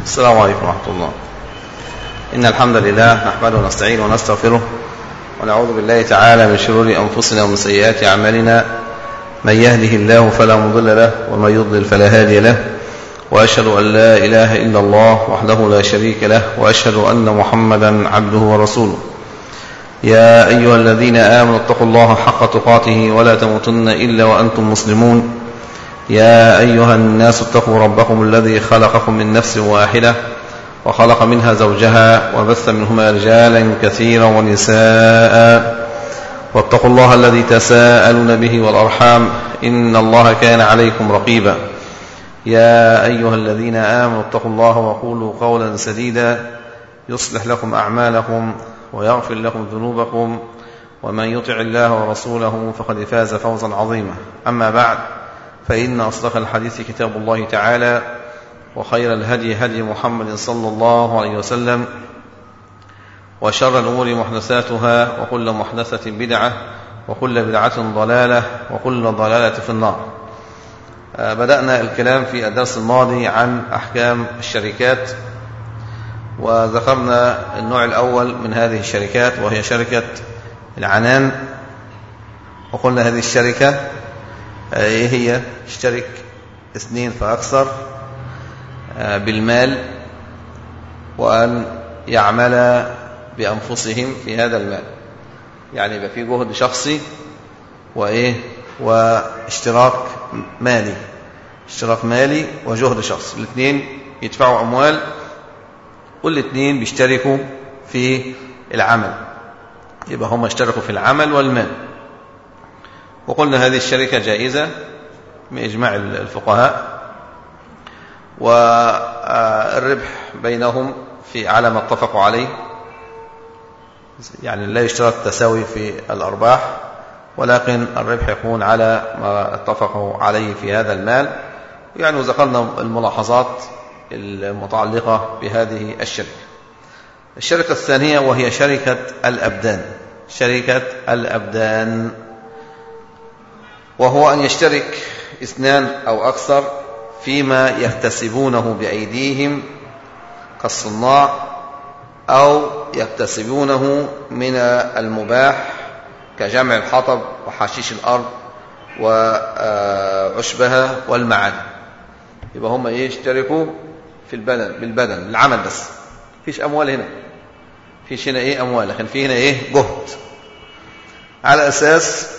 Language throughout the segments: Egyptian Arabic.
السلام عليكم ورحمة الله إن الحمد لله نحمده ونستعينه ونستغفره ونعوذ بالله تعالى من شرور أنفسنا ومن سيئات أعمالنا من يهده الله فلا مضل له ومن يضلل فلا هادي له وأشهد أن لا إله إلا الله وحده لا شريك له وأشهد أن محمدا عبده ورسوله يا أيها الذين آمنوا اتقوا الله حق تقاته ولا تموتن إلا وأنتم مسلمون يا أيها الناس اتقوا ربكم الذي خلقكم من نفس واحدة وخلق منها زوجها وبث منهما رجالا كثيرا ونساء واتقوا الله الذي تساءلون به والأرحام إن الله كان عليكم رقيبا يا أيها الذين آمنوا اتقوا الله وقولوا قولا سديدا يصلح لكم أعمالكم ويغفر لكم ذنوبكم ومن يطع الله ورسوله فقد فاز فوزا عظيما أما بعد فإن أصدق الحديث كتاب الله تعالى وخير الهدي هدي محمد صلى الله عليه وسلم وشر الأمور محدثاتها وكل محدثة بدعة وكل بدعة ضلالة وكل ضلالة في النار بدأنا الكلام في الدرس الماضي عن أحكام الشركات وذكرنا النوع الأول من هذه الشركات وهي شركة العنان وقلنا هذه الشركة ايه هي اشترك اثنين فأكثر بالمال وأن يعمل بأنفسهم في هذا المال يعني يبقى في جهد شخصي وإيه واشتراك مالي اشتراك مالي وجهد شخصي الاثنين يدفعوا أموال والاثنين بيشتركوا في العمل يبقى هم اشتركوا في العمل والمال وقلنا هذه الشركة جائزة من إجماع الفقهاء والربح بينهم في على ما اتفقوا عليه يعني لا يشترط تساوي في الأرباح ولكن الربح يكون على ما اتفقوا عليه في هذا المال يعني ذكرنا الملاحظات المتعلقة بهذه الشركة الشركة الثانية وهي شركة الأبدان شركة الأبدان وهو أن يشترك اثنان أو أكثر فيما يكتسبونه بأيديهم كالصناع أو يكتسبونه من المباح كجمع الحطب وحشيش الأرض وعشبها والمعادن يبقى هم ايه يشتركوا في البدن بالبدن العمل بس فيش أموال هنا فيش هنا ايه أموال لكن في هنا ايه جهد على أساس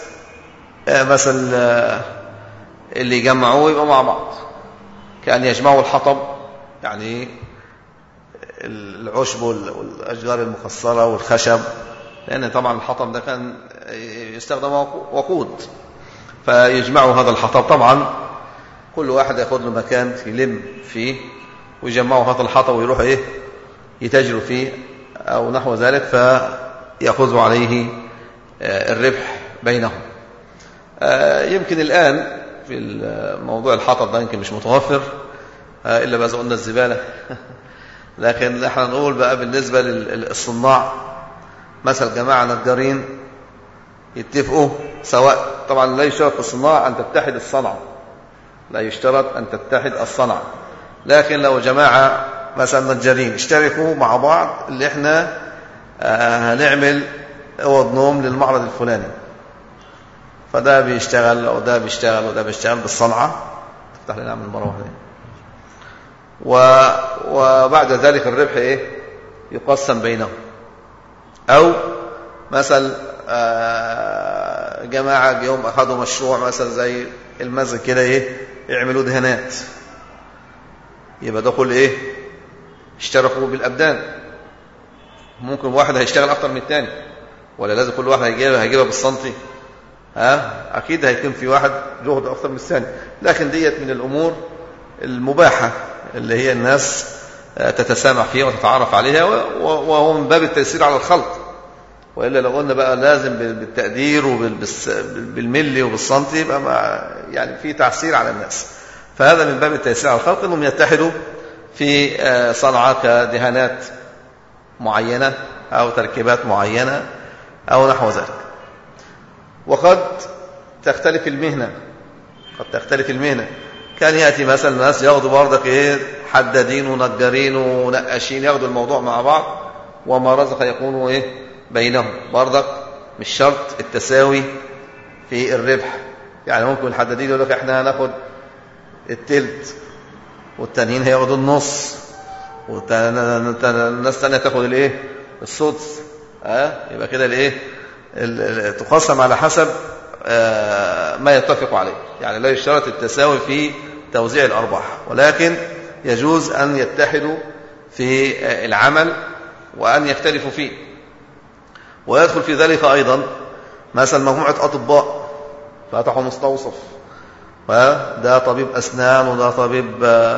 مثلا اللي يجمعوه يبقى مع بعض كأن يجمعوا الحطب يعني العشب والأشجار المخصرة والخشب لأن طبعا الحطب ده كان يستخدم وقود فيجمعوا هذا الحطب طبعا كل واحد ياخد له مكان يلم فيه ويجمعوا هذا الحطب ويروحوا ايه يتاجروا فيه أو نحو ذلك فيأخذوا عليه الربح بينهم يمكن الآن في موضوع الحطب ده يمكن مش متوفر إلا بقى قلنا الزبالة لكن احنا نقول بقى بالنسبة للصناع مثل جماعة نجارين يتفقوا سواء طبعا لا يشترط في الصناعة أن تتحد الصنعة لا يشترط أن تتحد الصنعة لكن لو جماعة مثلا نجارين اشتركوا مع بعض اللي احنا هنعمل اوض نوم للمعرض الفلاني فده بيشتغل وده بيشتغل وده بيشتغل بالصنعة تفتح لنا من مرة واحدة و... وبعد ذلك الربح ايه يقسم بينهم او مثل جماعة يوم اخذوا مشروع مثلا زي المسجد كده ايه يعملوا دهانات يبقى ده كل ايه اشتركوا بالابدان ممكن واحد هيشتغل اكتر من الثاني ولا لازم كل واحد هيجيبها هيجيبها بالسنتي ها اكيد هيكون في واحد جهد اكثر من الثاني لكن ديت من الامور المباحه اللي هي الناس تتسامح فيها وتتعرف عليها وهو من باب التيسير على الخلق والا لو قلنا بقى لازم بالتقدير وبالملي وبالسنتي يبقى ما يعني في تعسير على الناس فهذا من باب التيسير على الخلق انهم يتحدوا في صنعه كدهانات معينه او تركيبات معينه او نحو ذلك وقد تختلف المهنة قد تختلف المهنة كان يأتي مثلا ناس ياخدوا برضك إيه حدادين ونجارين ونقاشين ياخدوا الموضوع مع بعض وما رزق يكون إيه بينهم برضك مش شرط التساوي في الربح يعني ممكن الحدادين يقول لك احنا هناخد التلت والتانيين هياخدوا النص والناس تانية تاخد الايه السدس اه يبقى كده الايه تقسم على حسب آه ما يتفق عليه يعني لا يشترط التساوي في توزيع الارباح ولكن يجوز ان يتحدوا في العمل وان يختلفوا فيه ويدخل في ذلك ايضا مثلا مجموعه اطباء فتحوا مستوصف ده طبيب اسنان وده طبيب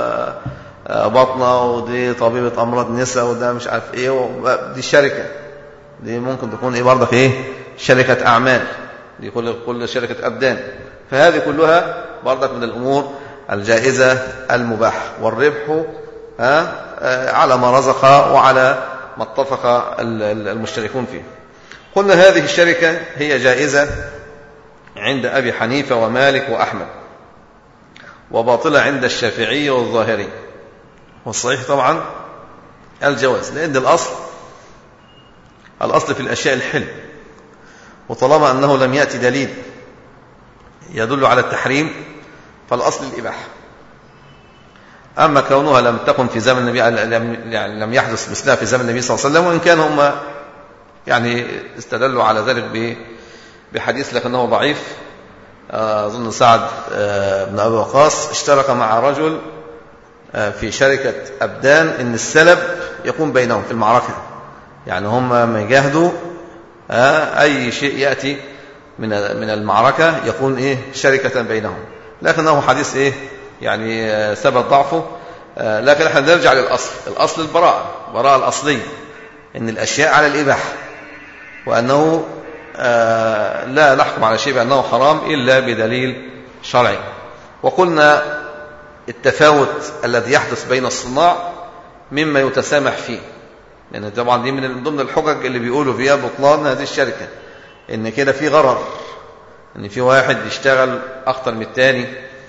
بطنه ودي طبيبه امراض نساء وده مش عارف ايه دي شركه دي ممكن تكون ايه برضك ايه شركه اعمال دي كل كل شركه ابدان فهذه كلها برضك من الامور الجائزه المباحه والربح ها على ما رزق وعلى ما اتفق المشتركون فيه قلنا هذه الشركه هي جائزه عند ابي حنيفه ومالك واحمد وباطلة عند الشافعي والظاهري والصحيح طبعا الجواز لأن الأصل الأصل في الأشياء الحل وطالما أنه لم يأتي دليل يدل على التحريم فالأصل الإباحة أما كونها لم تكن في زمن النبي يعني لم يحدث مثلها في زمن النبي صلى الله عليه وسلم وإن كان هم يعني استدلوا على ذلك بحديث لكنه ضعيف أظن سعد بن أبي وقاص اشترك مع رجل في شركة أبدان إن السلب يكون بينهم في المعركة يعني هم ما يجاهدوا أي شيء يأتي من من المعركة يكون إيه شركة بينهم لكنه حديث إيه يعني ثبت ضعفه لكن احنا نرجع للأصل الأصل البراءة البراءة الأصلية إن الأشياء على الإباحة وأنه لا نحكم على شيء بأنه حرام إلا بدليل شرعي وقلنا التفاوت الذي يحدث بين الصناع مما يتسامح فيه لأن يعني طبعا دي من ضمن الحجج اللي بيقولوا فيها بطلان هذه الشركة إن كده في غرر إن في واحد يشتغل أكتر من الثاني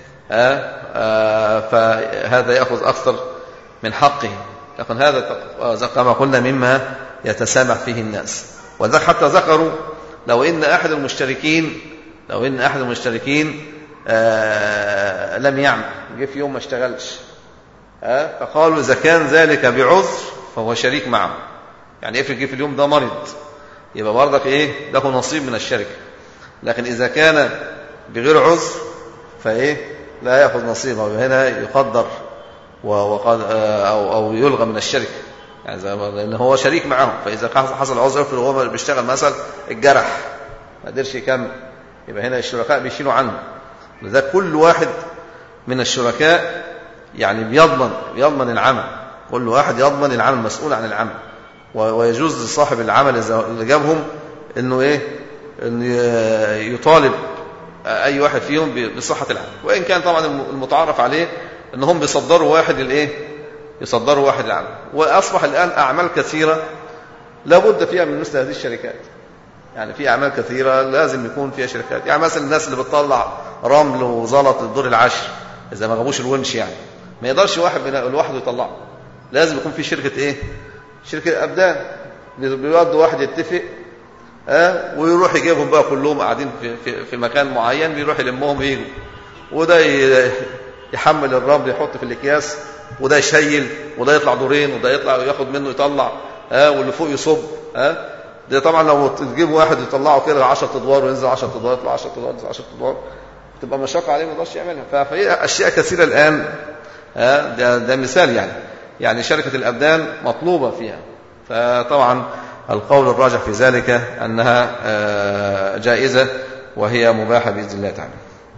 فهذا يأخذ أكثر من حقه لكن هذا كما قلنا مما يتسامح فيه الناس وذلك حتى ذكروا لو ان احد المشتركين لو ان احد المشتركين آه لم يعمل جه في يوم ما اشتغلش آه فقالوا اذا كان ذلك بعذر فهو شريك معه يعني افرض جه في اليوم ده مرض يبقى برضك ايه له نصيب من الشركه لكن اذا كان بغير عذر فايه لا ياخذ نصيبه هنا يقدر وقد آه او او يلغى من الشركه يعني زي ما لان هو شريك معاهم فاذا حصل عذر افرض هو بيشتغل مثلا الجرح ما قدرش يكمل يبقى هنا الشركاء بيشيلوا عنه لذلك كل واحد من الشركاء يعني بيضمن بيضمن العمل كل واحد يضمن العمل مسؤول عن العمل ويجوز لصاحب العمل اللي جابهم انه ايه انه يطالب اي واحد فيهم بصحه العمل وان كان طبعا المتعارف عليه انهم بيصدروا واحد الايه يصدروا واحد العمل واصبح الان اعمال كثيره لابد فيها من مثل هذه الشركات يعني في اعمال كثيره لازم يكون فيها شركات يعني مثلا الناس اللي بتطلع رمل وزلط الدور العشر اذا ما جابوش الونش يعني ما يقدرش واحد لوحده يطلعه لازم يكون في شركه ايه شركه ابدان بيودوا واحد يتفق ها ويروح يجيبهم بقى كلهم قاعدين في, في, في مكان معين بيروح يلمهم ويجوا وده يحمل الرمل يحط في الاكياس وده يشيل وده يطلع دورين وده يطلع وياخد منه يطلع ها واللي فوق يصب ها ده طبعا لو تجيب واحد يطلعه كده 10 ادوار وينزل 10 ادوار يطلع 10 ادوار ينزل 10 ادوار تبقى مشقه عليه ما يقدرش يعملها فهي اشياء كثيره الان ها ده, ده مثال يعني يعني شركه الابدان مطلوبه فيها فطبعا القول الراجح في ذلك انها جائزه وهي مباحه باذن الله تعالى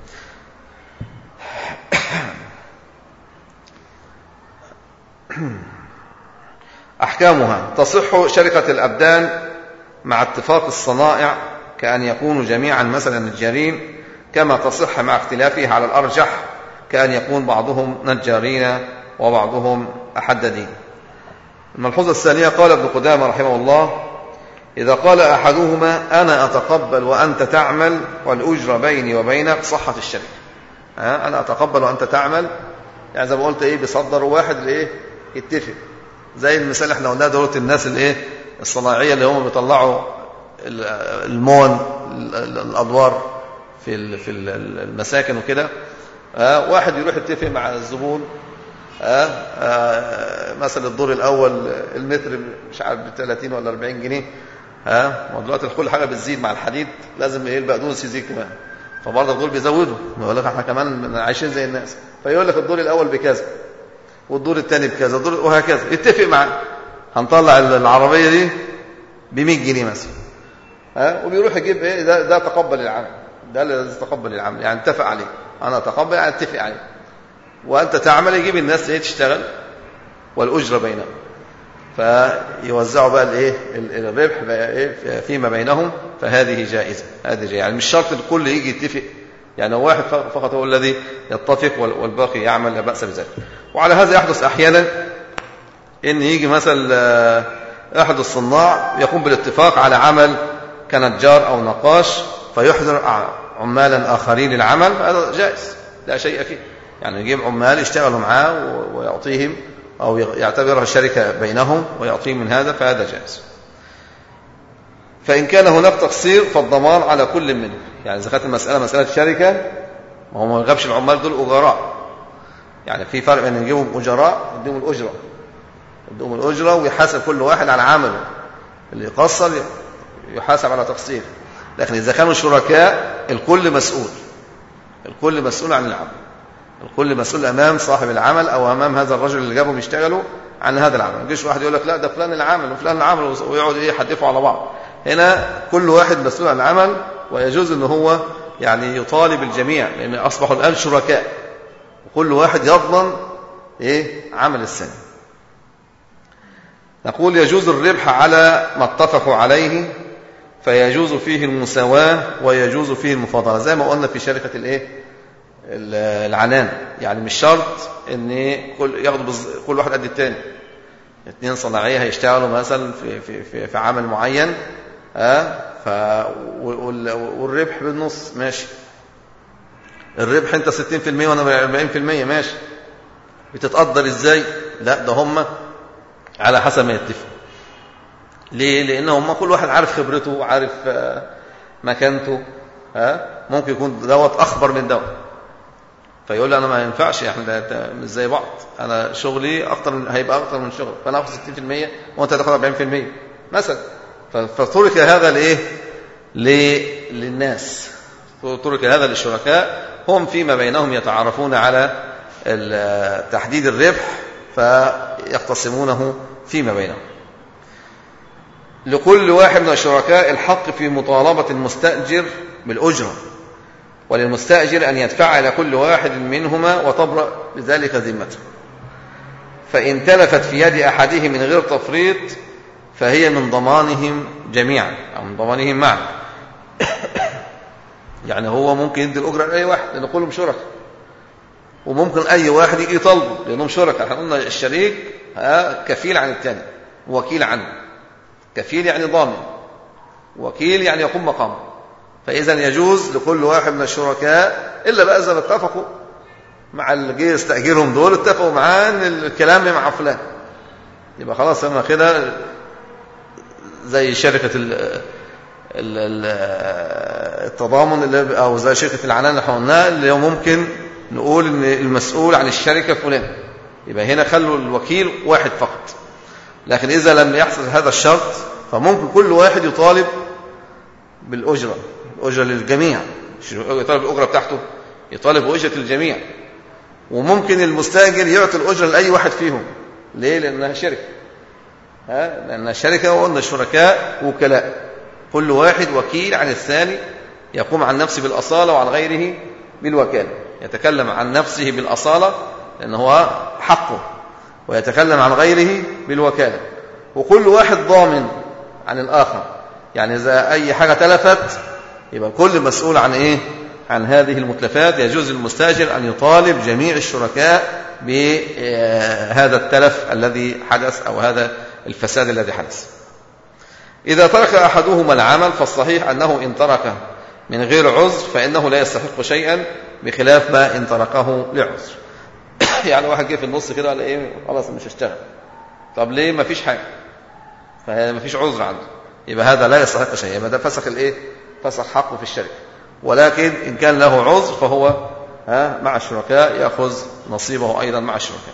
أحكامها تصح شركة الأبدان مع اتفاق الصنائع كأن يكونوا جميعا مثلا نجارين كما تصح مع اختلافه على الأرجح كأن يكون بعضهم نجارين وبعضهم أحددين الملحوظة الثانية قال ابن قدامة رحمه الله إذا قال أحدهما أنا أتقبل وأنت تعمل والأجر بيني وبينك صحة الشركة ها أنا أتقبل وأنت تعمل يعني زي ما قلت إيه بيصدروا واحد لإيه يتفق زي المثال اللي احنا قلناه دولة الناس الإيه الصناعية اللي هم بيطلعوا المون الأدوار في في المساكن وكده واحد يروح يتفق مع الزبون آه آه مثلا الدور الاول المتر مش عارف ب 30 ولا 40 جنيه ها آه دلوقتي كل حاجه بتزيد مع الحديد لازم ايه البقدونس يزيد كمان فبرضه دول بيزودوا يقول لك احنا كمان عايشين زي الناس فيقول لك الدور الاول بكذا والدور الثاني بكذا الدور وهكذا يتفق معاه هنطلع العربيه دي ب 100 جنيه مثلا ها وبيروح يجيب ايه ده ده تقبل العمل ده اللي تقبل العمل يعني اتفق عليه انا اتقبل يعني اتفق عليه وانت تعمل يجيب الناس ايه تشتغل والاجره بينهم فيوزعوا بقى الايه الربح بقى ايه فيما بينهم فهذه جائزه هذه جائزة. يعني مش شرط الكل يجي يتفق يعني واحد فقط هو الذي يتفق والباقي يعمل لا باس بذلك وعلى هذا يحدث احيانا ان يجي مثلا احد الصناع يقوم بالاتفاق على عمل كنجار او نقاش فيحضر عمالا اخرين للعمل هذا جائز لا شيء فيه يعني يجيب عمال يشتغلوا معاه ويعطيهم أو يعتبرها شركة بينهم ويعطيهم من هذا فهذا جائز فإن كان هناك تقصير فالضمان على كل منهم يعني إذا كانت المسألة مسألة شركة ما هو ما يغبش العمال دول أجراء يعني في فرق بين نجيبهم أجراء نديهم الأجرة نديهم الأجرة ويحاسب كل واحد على عمله اللي يقصر يحاسب على تقصير لكن إذا كانوا شركاء الكل مسؤول الكل مسؤول عن العمل الكل مسؤول امام صاحب العمل او امام هذا الرجل اللي جابهم يشتغلوا عن هذا العمل ما يجيش واحد يقول لك لا ده فلان اللي عمل وفلان اللي عمل ويقعد ايه يحدفوا على بعض هنا كل واحد مسؤول عن العمل ويجوز ان هو يعني يطالب الجميع لان اصبحوا الان شركاء وكل واحد يضمن ايه عمل السنه نقول يجوز الربح على ما اتفقوا عليه فيجوز فيه المساواة ويجوز فيه المفاضلة زي ما قلنا في شركة الايه العنان يعني مش شرط ان كل ياخدوا كل واحد قد الثاني اثنين صناعيه هيشتغلوا مثلا في في في, في عمل معين ها ف والربح بالنص ماشي الربح انت 60% وانا 40% ماشي بتتقدر ازاي لا ده هم على حسب ما يتفقوا ليه لان هم كل واحد عارف خبرته وعارف مكانته ها ممكن يكون دوت اخبر من دوت فيقول لي انا ما ينفعش احنا مش زي بعض انا شغلي اكتر من هيبقى اكتر من شغل فانا اخد 60% وانت هتاخد 40% مثلا فترك هذا لايه للناس ترك هذا للشركاء هم فيما بينهم يتعارفون على تحديد الربح فيقتسمونه فيما بينهم لكل واحد من الشركاء الحق في مطالبة المستأجر بالأجرة وللمستأجر أن يدفع إلى كل واحد منهما وتبرأ بذلك ذمته فإن تلفت في يد أحدهم من غير تفريط فهي من ضمانهم جميعا أو من ضمانهم معا يعني هو ممكن يدي الأجرة لأي واحد لأن كلهم شركاء وممكن أي واحد يجي يطالبه لأنهم شركاء احنا قلنا الشريك كفيل عن الثاني وكيل عنه كفيل يعني ضامن وكيل يعني يقوم مقامه فإذا يجوز لكل واحد من الشركاء إلا بقى إذا اتفقوا مع اللي جه يستأجرهم دول اتفقوا معاه إن الكلام مع فلان يبقى خلاص انا كده زي شركة ال ال التضامن اللي أو زي شركة العنان اللي احنا قلناها اللي ممكن نقول إن المسؤول عن الشركة فلان يبقى هنا خلوا الوكيل واحد فقط لكن إذا لم يحصل هذا الشرط فممكن كل واحد يطالب بالأجرة الأجرة للجميع يطالب الأجرة بتاعته يطالب بأجرة الجميع وممكن المستاجر يعطي الأجرة لأي واحد فيهم ليه؟ لأنها شركة ها؟ لأنها شركة وقلنا الشركاء وكلاء كل واحد وكيل عن الثاني يقوم عن نفسه بالأصالة وعن غيره بالوكالة يتكلم عن نفسه بالأصالة لأنه هو حقه ويتكلم عن غيره بالوكالة وكل واحد ضامن عن الآخر يعني إذا أي حاجة تلفت يبقى كل مسؤول عن إيه عن هذه المتلفات يجوز للمستاجر أن يطالب جميع الشركاء بهذا التلف الذي حدث أو هذا الفساد الذي حدث إذا ترك أحدهما العمل فالصحيح أنه إن تركه من غير عذر فإنه لا يستحق شيئا بخلاف ما إن تركه لعذر يعني واحد جه في النص كده قال ايه خلاص مش هشتغل طب ليه ما فيش حاجة فما فيش عذر عنده يبقى هذا لا يستحق شيء يبقى ده فسخ الايه فسخ حقه في الشركة ولكن إن كان له عذر فهو ها مع الشركاء يأخذ نصيبه أيضا مع الشركاء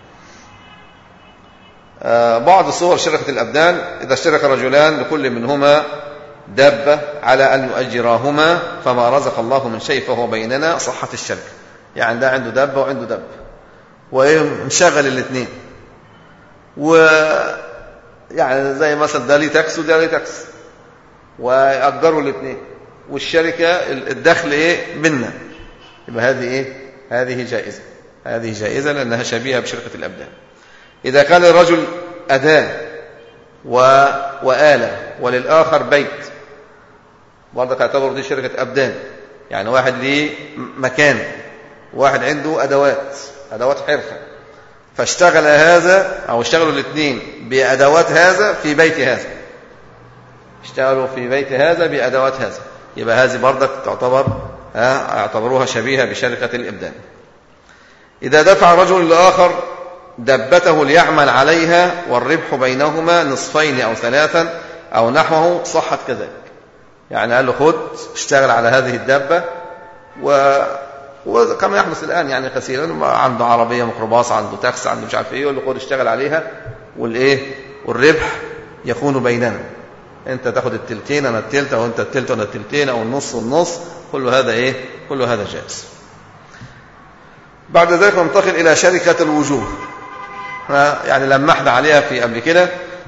آه، بعض صور شركة الأبدان إذا اشترك رجلان لكل منهما دابة على أن يؤجراهما فما رزق الله من شيء فهو بيننا صحة الشركة يعني ده عنده دابة وعنده دابة ومشغل الاثنين و يعني زي مثلا ده ليه تاكس وده ليه تاكس وأجروا الاثنين والشركة الدخل إيه منا يبقى هذه إيه هذه جائزة هذه جائزة لأنها شبيهة بشركة الأبدان إذا كان الرجل أداة و... وآلة وللآخر بيت برضك اعتبر دي شركة أبدان يعني واحد ليه مكان واحد عنده أدوات أدوات حرفة فاشتغل هذا أو اشتغلوا الاثنين بأدوات هذا في بيت هذا اشتغلوا في بيت هذا بأدوات هذا يبقى هذه برضك تعتبر اعتبروها شبيهة بشركة الإبدان إذا دفع رجل لآخر دبته ليعمل عليها والربح بينهما نصفين أو ثلاثا أو نحوه صحت كذلك يعني قال له خد اشتغل على هذه الدابة و وكما يحدث الآن يعني كثيرا عنده عربية ميكروباص عنده تاكسي عنده مش عارف ايه يقول له خد اشتغل عليها والايه والربح يكون بيننا انت تاخد التلتين انا التلت او انت التلت وانا التلتين او النص والنص كل هذا ايه كل هذا جائز بعد ذلك ننتقل الى شركة الوجوه يعني لمحنا عليها في قبل كده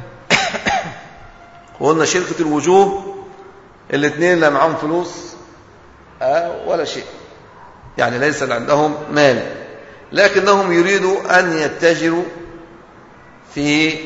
وقلنا شركة الوجوه الاثنين لا معاهم فلوس آه، ولا شيء يعني ليس عندهم مال لكنهم يريدوا أن يتجروا في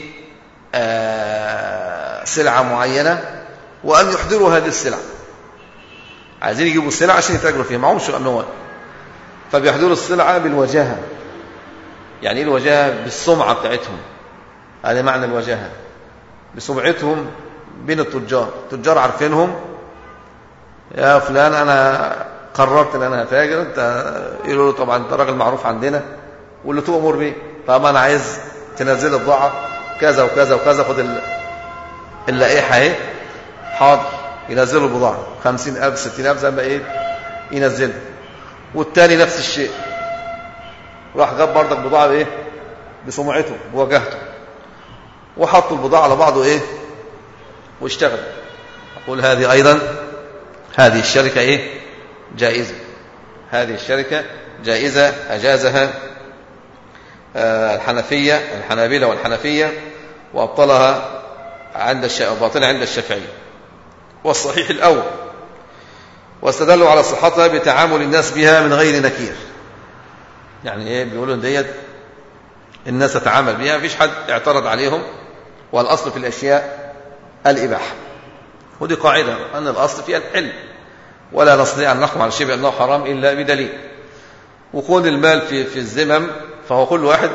آه، سلعة معينة وأن يحضروا هذه السلعة عايزين يجيبوا السلعة عشان يتاجروا فيها معهمش أموال فبيحضروا السلعة بالوجاهة يعني ايه الوجاهة بالسمعة بتاعتهم هذا معنى الوجاهة بسمعتهم بين التجار التجار عارفينهم يا فلان أنا قررت ان انا هتاجر انت يقولوا له طبعا انت راجل معروف عندنا واللي تؤمر بيه طب انا عايز تنزل الضاعه كذا وكذا وكذا خد اللائحه اهي حاضر ينزلوا البضاعه 50000 60000 زي ما ايه ينزلها والتاني نفس الشيء راح جاب بردك بضاعه بايه بسمعته بوجهته وحطوا البضاعه على بعضه ايه واشتغل اقول هذه ايضا هذه الشركه ايه جائزة هذه الشركة جائزة أجازها آه، الحنفية الحنابلة والحنفية وأبطلها عند باطلها عند الشافعية والصحيح الأول واستدلوا على صحتها بتعامل الناس بها من غير نكير يعني ايه بيقولوا ان ديت الناس تتعامل بها مفيش حد اعترض عليهم والاصل في الاشياء الاباحه ودي قاعده ان الاصل فيها الحل ولا نستطيع أن نحكم على شيء بأنه حرام إلا بدليل وكون المال في في الذمم فهو كل واحد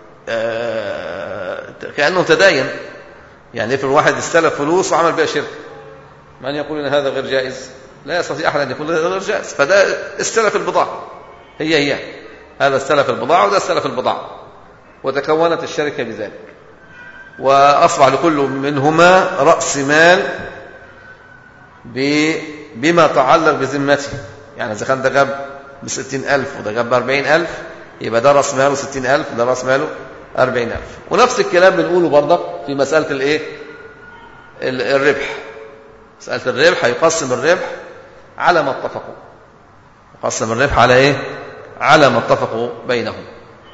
آه، كأنه تداين يعني افرض واحد استلف فلوس وعمل بها شركة من يقول ان هذا غير جائز لا يستطيع احد ان يقول هذا غير جائز فده استلف البضاعة هي هي هذا استلف البضاعة وده استلف البضاعة وتكونت الشركة بذلك وأصبح لكل منهما رأس مال بما تعلق بذمته يعني إذا كان ده جاب بستين ألف وده جاب بأربعين ألف يبقى ده رأس ماله ستين ألف وده رأس ماله أربعين ألف ونفس الكلام بنقوله برضك في مسألة الإيه الربح مسألة الربح هيقسم الربح على ما اتفقوا يقسم الربح على إيه على ما اتفقوا بينهم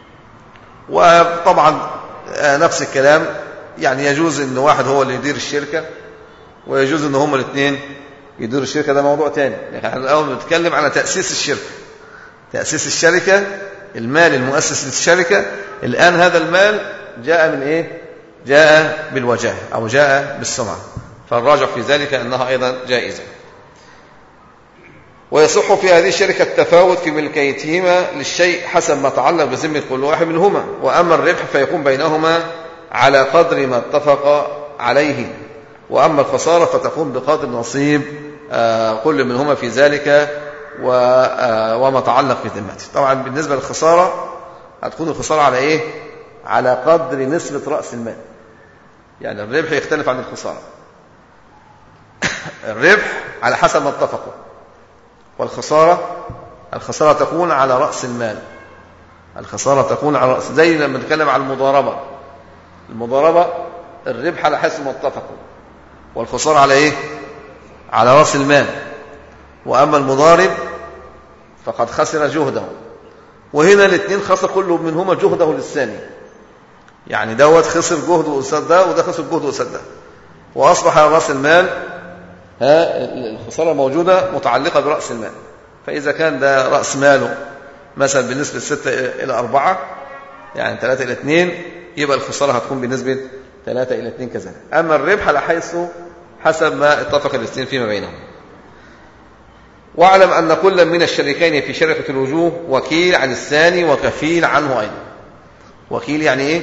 وطبعا آه، نفس الكلام يعني يجوز ان واحد هو اللي يدير الشركة ويجوز ان هما الاثنين يدير الشركة ده موضوع تاني يعني احنا الأول بنتكلم على تأسيس الشركة تأسيس الشركة المال المؤسس للشركة الآن هذا المال جاء من إيه جاء بالوجاه أو جاء بالسمعة فالراجع في ذلك أنها أيضا جائزة ويصح في هذه الشركة التفاوت في ملكيتهما للشيء حسب ما تعلق بذمة كل واحد منهما وأما الربح فيكون بينهما على قدر ما اتفق عليه وأما الخسارة فتكون بقدر نصيب آه، كل منهما في ذلك آه، وما تعلق بذمته طبعا بالنسبة للخسارة هتكون الخسارة على إيه على قدر نسبة رأس المال يعني الربح يختلف عن الخسارة الربح على حسب ما اتفقوا والخسارة الخسارة تكون على رأس المال الخسارة تكون على رأس زي لما نتكلم عن المضاربة المضاربة الربح على حسب ما اتفقوا والخسارة على ايه على رأس المال وأما المضارب فقد خسر جهده وهنا الاثنين خسر كل منهما جهده للثاني يعني دوت خسر جهده قصاد ده وده خسر جهده قصاد ده وأصبح رأس المال ها الخسارة موجودة متعلقة برأس المال فإذا كان ده رأس ماله مثلا بنسبة 6 إلى 4 يعني 3 إلى 2 يبقى الخسارة هتكون بنسبة 3 إلى 2 كذلك أما الربح على حيث حسب ما اتفق الاثنين فيما بينهم واعلم أن كل من الشريكين في شركة الوجوه وكيل عن الثاني وكفيل عنه أيضا وكيل يعني إيه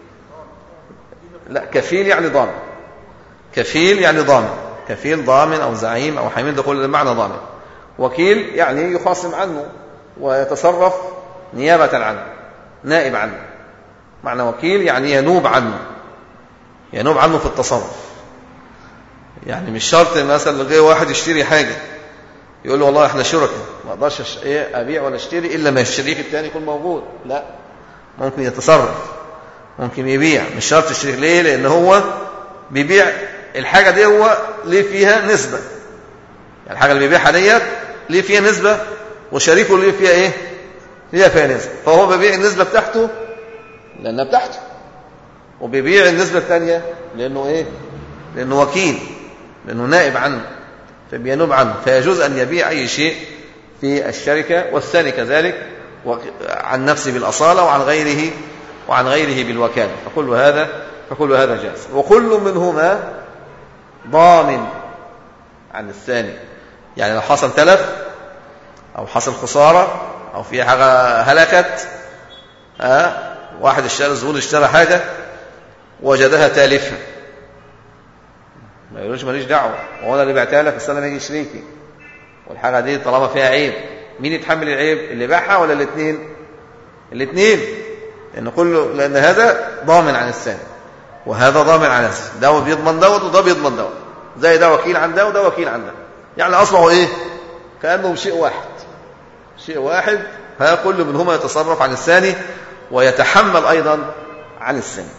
لا كفيل يعني ضامن كفيل يعني ضامن كفيل ضامن أو زعيم أو حميل ده كل معنى ضامن وكيل يعني يخاصم عنه ويتصرف نيابة عنه نائب عنه معنى وكيل يعني ينوب عنه ينوب عنه في التصرف يعني مش شرط مثلا لو جاي واحد يشتري حاجة يقول له والله احنا شركاء ما اقدرش ايه ابيع ولا اشتري الا ما الشريك الثاني يكون موجود لا ممكن يتصرف ممكن يبيع مش شرط الشريك ليه لان هو بيبيع الحاجة دي هو ليه فيها نسبة يعني الحاجة اللي بيبيعها ديت ليه فيها نسبة وشريكه ليه فيها ايه ليه فيها نسبة فهو بيبيع النسبة بتاعته لأنها بتاعته وبيبيع النسبة الثانية لأنه ايه لأنه وكيل لأنه نائب عنه فبينوب عنه فيجوز أن يبيع أي شيء في الشركة والثاني كذلك عن نفسه بالأصالة وعن غيره وعن غيره بالوكالة فكل هذا فكل هذا جائز وكل منهما ضامن عن الثاني يعني لو حصل تلف أو حصل خسارة أو في حاجة هلكت ها واحد اشترى زبون اشترى حاجة وجدها تالفة ما يقولوش ماليش دعوة وانا اللي بعتها لك بس انا ناجي شريكي والحاجة دي طالما فيها عيب مين يتحمل العيب اللي باعها ولا الاثنين الاثنين لان كله لان هذا ضامن عن الثاني وهذا ضامن عن الثاني ده بيضمن دوت وده بيضمن دوت زي ده وكيل عن ده وده وكيل عن ده يعني اصبحوا ايه كانهم شيء واحد شيء واحد ها كل منهما يتصرف عن الثاني ويتحمل ايضا عن الثاني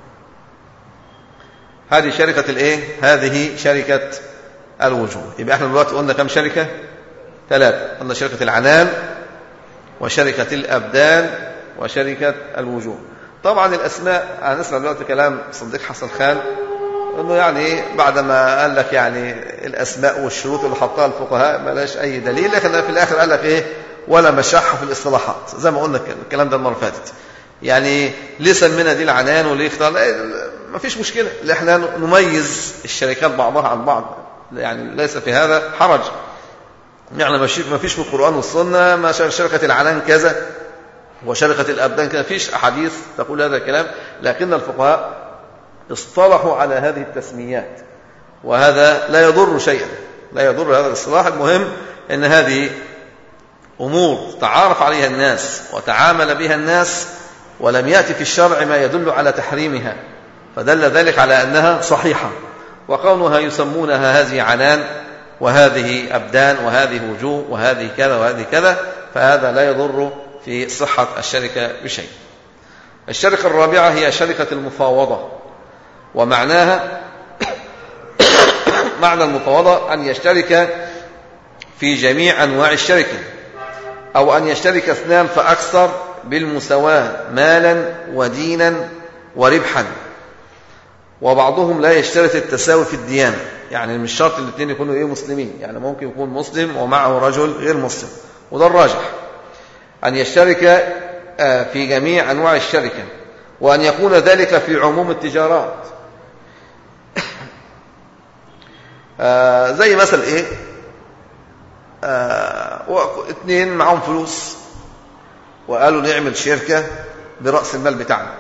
هذه شركة الايه هذه شركة الوجوه يبقى احنا دلوقتي قلنا كم شركة ثلاثة قلنا شركة العنان وشركة الأبدان وشركة الوجوه طبعا الأسماء هنسمع دلوقتي كلام صديق حسن خان انه يعني بعد ما قال لك يعني الاسماء والشروط اللي حطها الفقهاء ما لاش اي دليل لكن في الاخر قال لك ايه ولا مشاحه في الاصطلاحات زي ما قلنا الكلام ده المره اللي فاتت يعني ليه سمينا دي العنان وليه اختار ما فيش مشكله اللي احنا نميز الشركات بعضها عن بعض يعني ليس في هذا حرج يعني ما فيش في القران والسنه ما شركه العنان كذا وشركه الابدان كذا فيش احاديث تقول هذا الكلام لكن الفقهاء اصطلحوا على هذه التسميات وهذا لا يضر شيئا لا يضر هذا الاصطلاح المهم ان هذه امور تعارف عليها الناس وتعامل بها الناس ولم ياتي في الشرع ما يدل على تحريمها فدل ذلك على انها صحيحه وكونها يسمونها هذه عنان وهذه ابدان وهذه وجوه وهذه كذا وهذه كذا فهذا لا يضر في صحه الشركه بشيء الشركه الرابعه هي شركه المفاوضه ومعناها معنى المفاوضة أن يشترك في جميع أنواع الشركة أو أن يشترك اثنان فأكثر بالمساواة مالا ودينا وربحا وبعضهم لا يشترط التساوي في الديانة يعني مش شرط الاثنين يكونوا ايه مسلمين يعني ممكن يكون مسلم ومعه رجل غير مسلم وده الراجح أن يشترك آه، في جميع أنواع الشركة وأن يكون ذلك في عموم التجارات آه زي مثل ايه آه اثنين معاهم فلوس وقالوا نعمل شركة برأس المال بتاعنا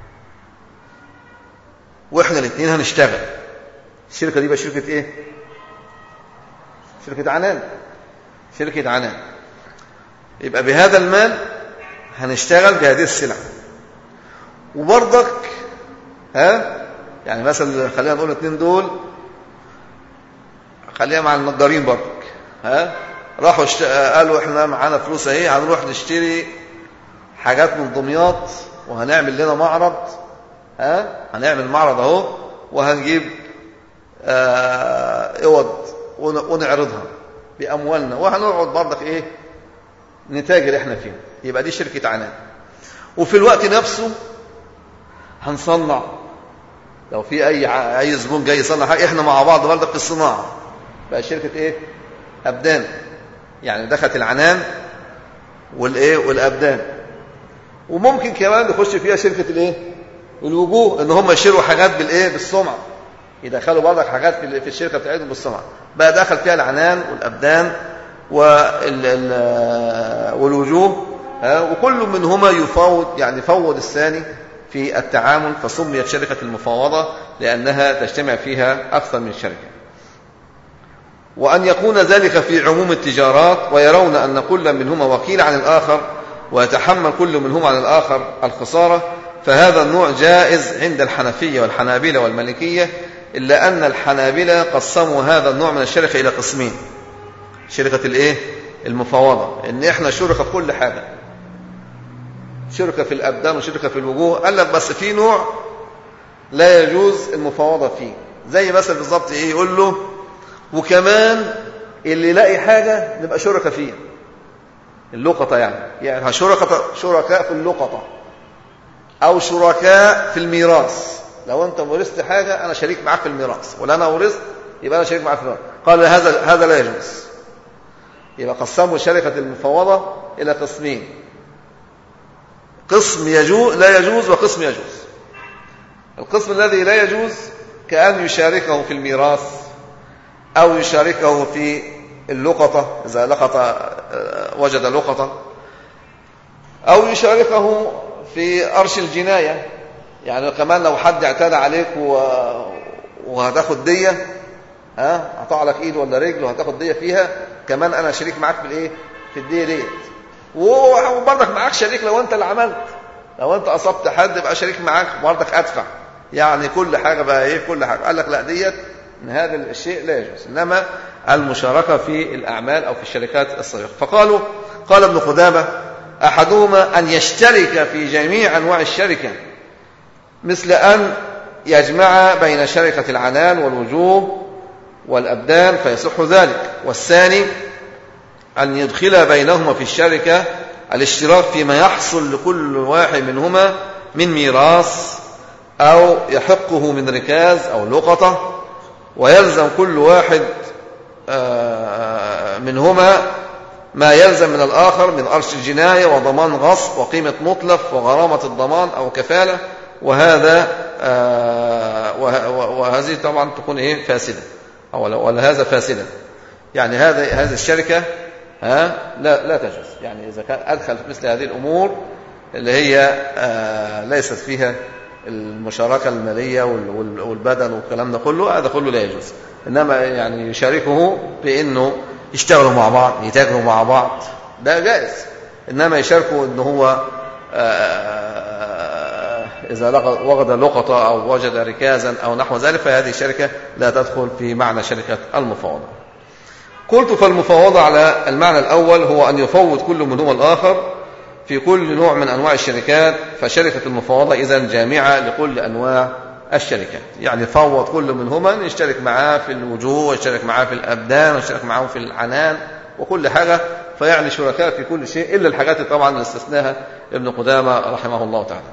واحنا الاثنين هنشتغل الشركة دي بقى شركة ايه شركة عنان شركة عنان يبقى بهذا المال هنشتغل بهذه السلع وبرضك ها يعني مثلا خلينا نقول الاثنين دول خلينا مع النجارين برضك ها راحوا اشت... قالوا احنا معانا فلوس اهي هنروح نشتري حاجات من دمياط وهنعمل لنا معرض ها هنعمل معرض اهو وهنجيب آه اوض ونعرضها باموالنا وهنقعد برضك ايه نتاجر احنا فيها يبقى دي شركه عنان وفي الوقت نفسه هنصنع لو في اي اي زبون جاي يصنع حاجه احنا مع بعض برضك في الصناعه بقى شركه ايه ابدان يعني دخلت العنان والايه والابدان وممكن كمان يخش فيها شركه الايه الوجوه ان هم يشتروا حاجات بالايه بالسمعه يدخلوا برضك حاجات في الشركه بتاعتهم بالسمعه بقى دخل فيها العنان والابدان والوجوه وكل منهما يفاوض يعني يفوض الثاني في التعامل فسميت شركة المفاوضة لأنها تجتمع فيها أكثر من شركة وأن يكون ذلك في عموم التجارات ويرون أن كل منهما وكيل عن الآخر ويتحمل كل منهما عن الآخر الخسارة فهذا النوع جائز عند الحنفية والحنابلة والمالكية إلا أن الحنابلة قسموا هذا النوع من الشركة إلى قسمين شركة الإيه؟ المفاوضة إن إحنا شركة في كل حاجة شركة في الأبدان وشركة في الوجوه قال لك بس في نوع لا يجوز المفاوضة فيه زي مثلا بالظبط إيه يقول له وكمان اللي يلاقي حاجة نبقى شركة فيها اللقطة يعني يعني شركة شركاء في اللقطة أو شركاء في الميراث لو أنت ورثت حاجة أنا شريك معاك في الميراث ولا أنا ورثت يبقى أنا شريك معاك في الميراث قال هذا هذا لا يجوز يبقى قسموا شركة المفاوضة إلى قسمين قسم يجوز لا يجوز وقسم يجوز القسم الذي لا يجوز كأن يشاركه في الميراث أو يشاركه في اللقطة إذا لقط وجد لقطة أو يشاركه في أرش الجناية يعني كمان لو حد اعتدى عليك و... وهتاخد دية ها هتقع لك ايد ولا رجل وهتاخد دية فيها كمان انا شريك معاك في الايه في الدية ديت وبرضك معاك شريك لو انت اللي عملت لو انت اصبت حد يبقى شريك معاك برضك ادفع يعني كل حاجة بقى ايه كل حاجة قال لك لا ديت ان هذا الشيء لا يجوز انما المشاركة في الاعمال او في الشركات الصغيرة فقالوا قال ابن قدامة احدهما ان يشترك في جميع انواع الشركة مثل ان يجمع بين شركة العنان والوجوه والأبدان فيصح ذلك والثاني أن يدخل بينهما في الشركة الاشتراك فيما يحصل لكل واحد منهما من ميراث أو يحقه من ركاز أو لقطة ويلزم كل واحد منهما ما يلزم من الآخر من أرش الجناية وضمان غصب وقيمة مطلق وغرامة الضمان أو كفالة وهذا وهذه طبعا تكون إيه فاسدة أو ولا هذا فاسدا يعني هذا هذه الشركة ها لا لا تجوز يعني إذا كان أدخل في مثل هذه الأمور اللي هي آه ليست فيها المشاركة المالية والبدن والكلام ده كله هذا كله لا يجوز إنما يعني يشاركه بأنه يشتغلوا مع بعض يتاجروا مع بعض ده جائز إنما يشاركوا إن هو آه إذا وجد لقطة أو وجد ركازا أو نحو ذلك فهذه الشركة لا تدخل في معنى شركة المفاوضة قلت فالمفاوضة على المعنى الأول هو أن يفوض كل منهما الآخر في كل نوع من أنواع الشركات فشركة المفاوضة إذا جامعة لكل أنواع الشركات يعني فوض كل منهما يشترك معاه في الوجوه ويشترك معاه في الأبدان ويشترك معاه في العنان وكل حاجة فيعني شركاء في كل شيء إلا الحاجات طبعا اللي استثناها ابن قدامة رحمه الله تعالى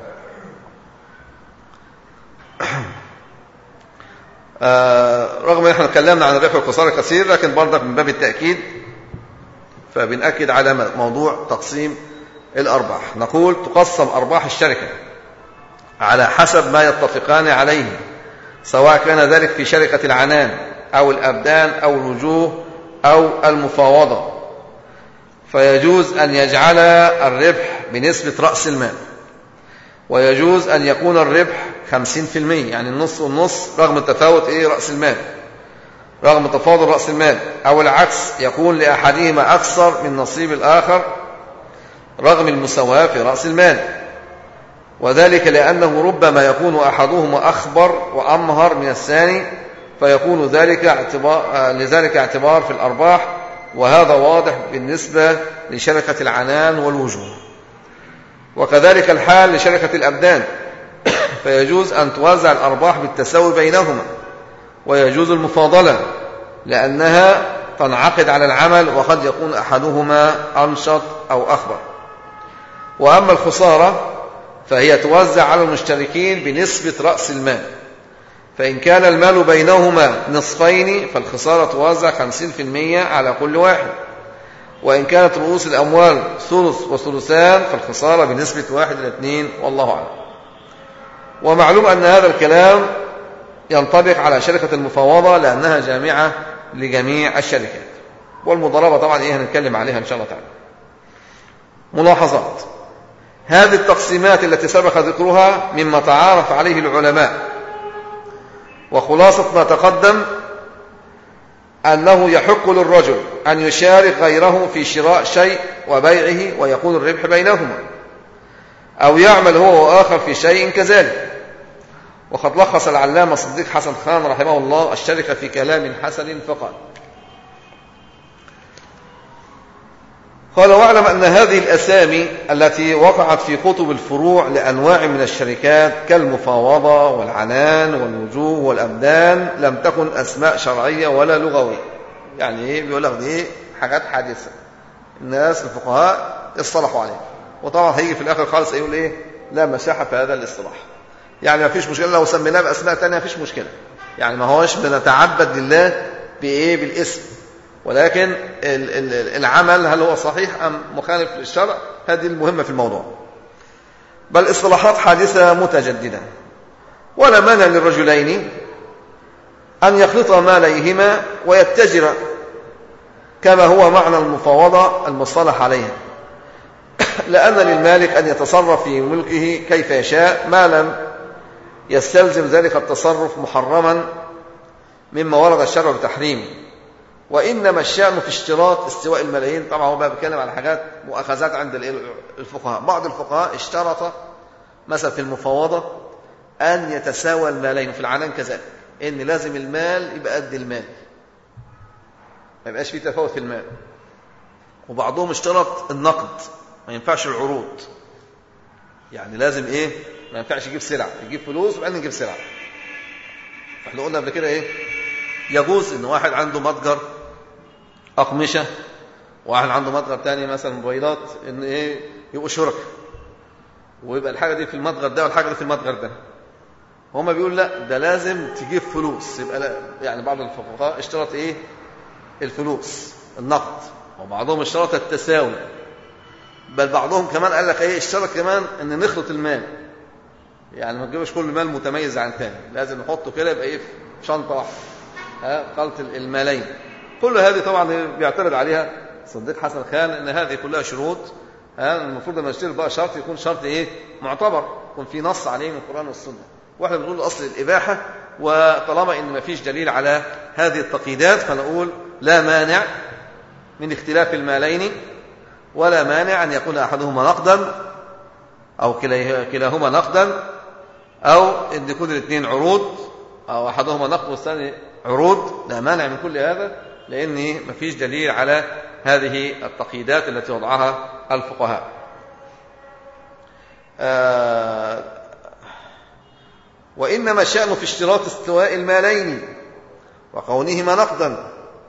آه رغم ان احنا اتكلمنا عن الربح والخساره كثير لكن برضك من باب التاكيد فبنأكد على موضوع تقسيم الارباح نقول تقسم ارباح الشركه على حسب ما يتفقان عليه سواء كان ذلك في شركه العنان او الابدان او الوجوه او المفاوضه فيجوز ان يجعل الربح بنسبه راس المال ويجوز أن يكون الربح خمسين في المية يعني النص والنص رغم التفاوت إيه رأس المال رغم تفاضل رأس المال أو العكس يكون لأحدهما أكثر من نصيب الآخر رغم المساواة في رأس المال وذلك لأنه ربما يكون أحدهما أخبر وأمهر من الثاني فيكون ذلك اعتبار لذلك اعتبار في الأرباح وهذا واضح بالنسبة لشركة العنان والوجوه وكذلك الحال لشركة الأبدان فيجوز أن توزع الأرباح بالتساوي بينهما ويجوز المفاضلة لأنها تنعقد على العمل وقد يكون أحدهما أنشط أو أخبر وأما الخسارة فهي توزع على المشتركين بنسبة رأس المال فإن كان المال بينهما نصفين فالخسارة توزع 50% على كل واحد وإن كانت رؤوس الأموال ثلث وثلثان فالخسارة بنسبة واحد إلى اثنين والله أعلم ومعلوم أن هذا الكلام ينطبق على شركة المفاوضة لأنها جامعة لجميع الشركات والمضاربة طبعا إيه هنتكلم عليها إن شاء الله تعالى ملاحظات هذه التقسيمات التي سبق ذكرها مما تعارف عليه العلماء وخلاصة ما تقدم أنه يحق للرجل أن يشارك غيره في شراء شيء وبيعه ويكون الربح بينهما أو يعمل هو وآخر في شيء كذلك وقد لخص العلامة صديق حسن خان رحمه الله الشركة في كلام حسن فقال قال واعلم أن هذه الأسامي التي وقعت في كتب الفروع لأنواع من الشركات كالمفاوضة والعنان والوجوه والأبدان لم تكن أسماء شرعية ولا لغوية يعني إيه بيقول لك دي حاجات حادثة الناس الفقهاء اصطلحوا عليها وطبعا هيجي في الآخر خالص يقول إيه لا مساحة في هذا الاصطلاح يعني ما فيش مشكلة لو سميناه بأسماء تانية ما فيش مشكلة يعني ما هوش بنتعبد لله بإيه بالاسم ولكن العمل هل هو صحيح أم مخالف للشرع هذه المهمة في الموضوع بل اصطلاحات حادثة متجددة ولا مانع للرجلين أن يخلطا ماليهما ويتجر كما هو معنى المفاوضة المصطلح عليها لأن للمالك أن يتصرف في ملكه كيف يشاء ما لم يستلزم ذلك التصرف محرما مما ورد الشرع بتحريمه وإنما الشأن في اشتراط استواء الملايين طبعا هو بقى بيتكلم على حاجات مؤاخذات عند الفقهاء بعض الفقهاء اشترط مثلا في المفاوضة أن يتساوى المالين في العنان كذلك إن لازم المال يبقى قد المال ما يبقاش فيه تفاوت في المال وبعضهم اشترط النقد ما ينفعش العروض يعني لازم ايه ما ينفعش يجيب سلع يجيب فلوس وبعدين يجيب سلع احنا قلنا قبل كده ايه يجوز ان واحد عنده متجر أقمشة واحد عنده متجر تاني مثلا موبايلات ان ايه يبقوا شركاء ويبقى الحاجة دي في المتجر ده والحاجة دي في المتجر ده هما بيقول لا ده لازم تجيب فلوس يبقى لا يعني بعض الفقهاء اشترط ايه الفلوس النقد وبعضهم اشترط التساوي بل بعضهم كمان قال لك ايه اشترط كمان ان نخلط المال يعني ما تجيبش كل مال متميز عن الثاني لازم نحطه كده يبقى ايه في شنطه واحده ها خلط المالين كل هذه طبعا بيعترض عليها صديق حسن خان ان هذه كلها شروط ها المفروض لما نشتري بقى شرط يكون شرط ايه معتبر يكون في نص عليه من القران والسنه واحنا بنقول اصل الاباحه وطالما ان ما فيش دليل على هذه التقييدات فنقول لا مانع من اختلاف المالين ولا مانع ان يكون احدهما نقدا او كلاهما نقدا او ان يكون الاثنين عروض او احدهما نقد والثاني عروض لا مانع من كل هذا لأن مفيش دليل على هذه التقييدات التي وضعها الفقهاء آه وإنما الشأن في اشتراط استواء المالين وكونهما نقدا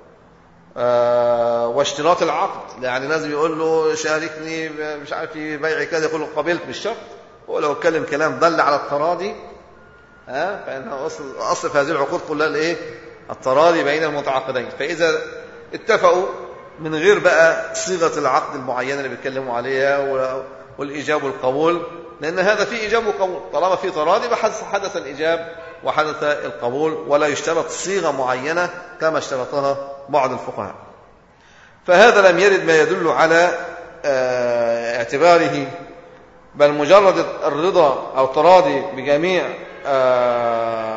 آه واشتراط العقد يعني لازم يقول له شاركني مش عارف في بيع كذا يقول له قبلت بالشرط هو لو اتكلم كلام دل على التراضي ها آه فإنه أصل, أصل في هذه العقود كلها الإيه التراضي بين المتعاقدين فإذا اتفقوا من غير بقى صيغة العقد المعينة اللي بيتكلموا عليها والإيجاب والقبول لأن هذا فيه إيجاب وقبول طالما في تراضي حدث الإيجاب وحدث القبول ولا يشترط صيغة معينة كما اشترطها بعض الفقهاء فهذا لم يرد ما يدل على اعتباره بل مجرد الرضا أو التراضي بجميع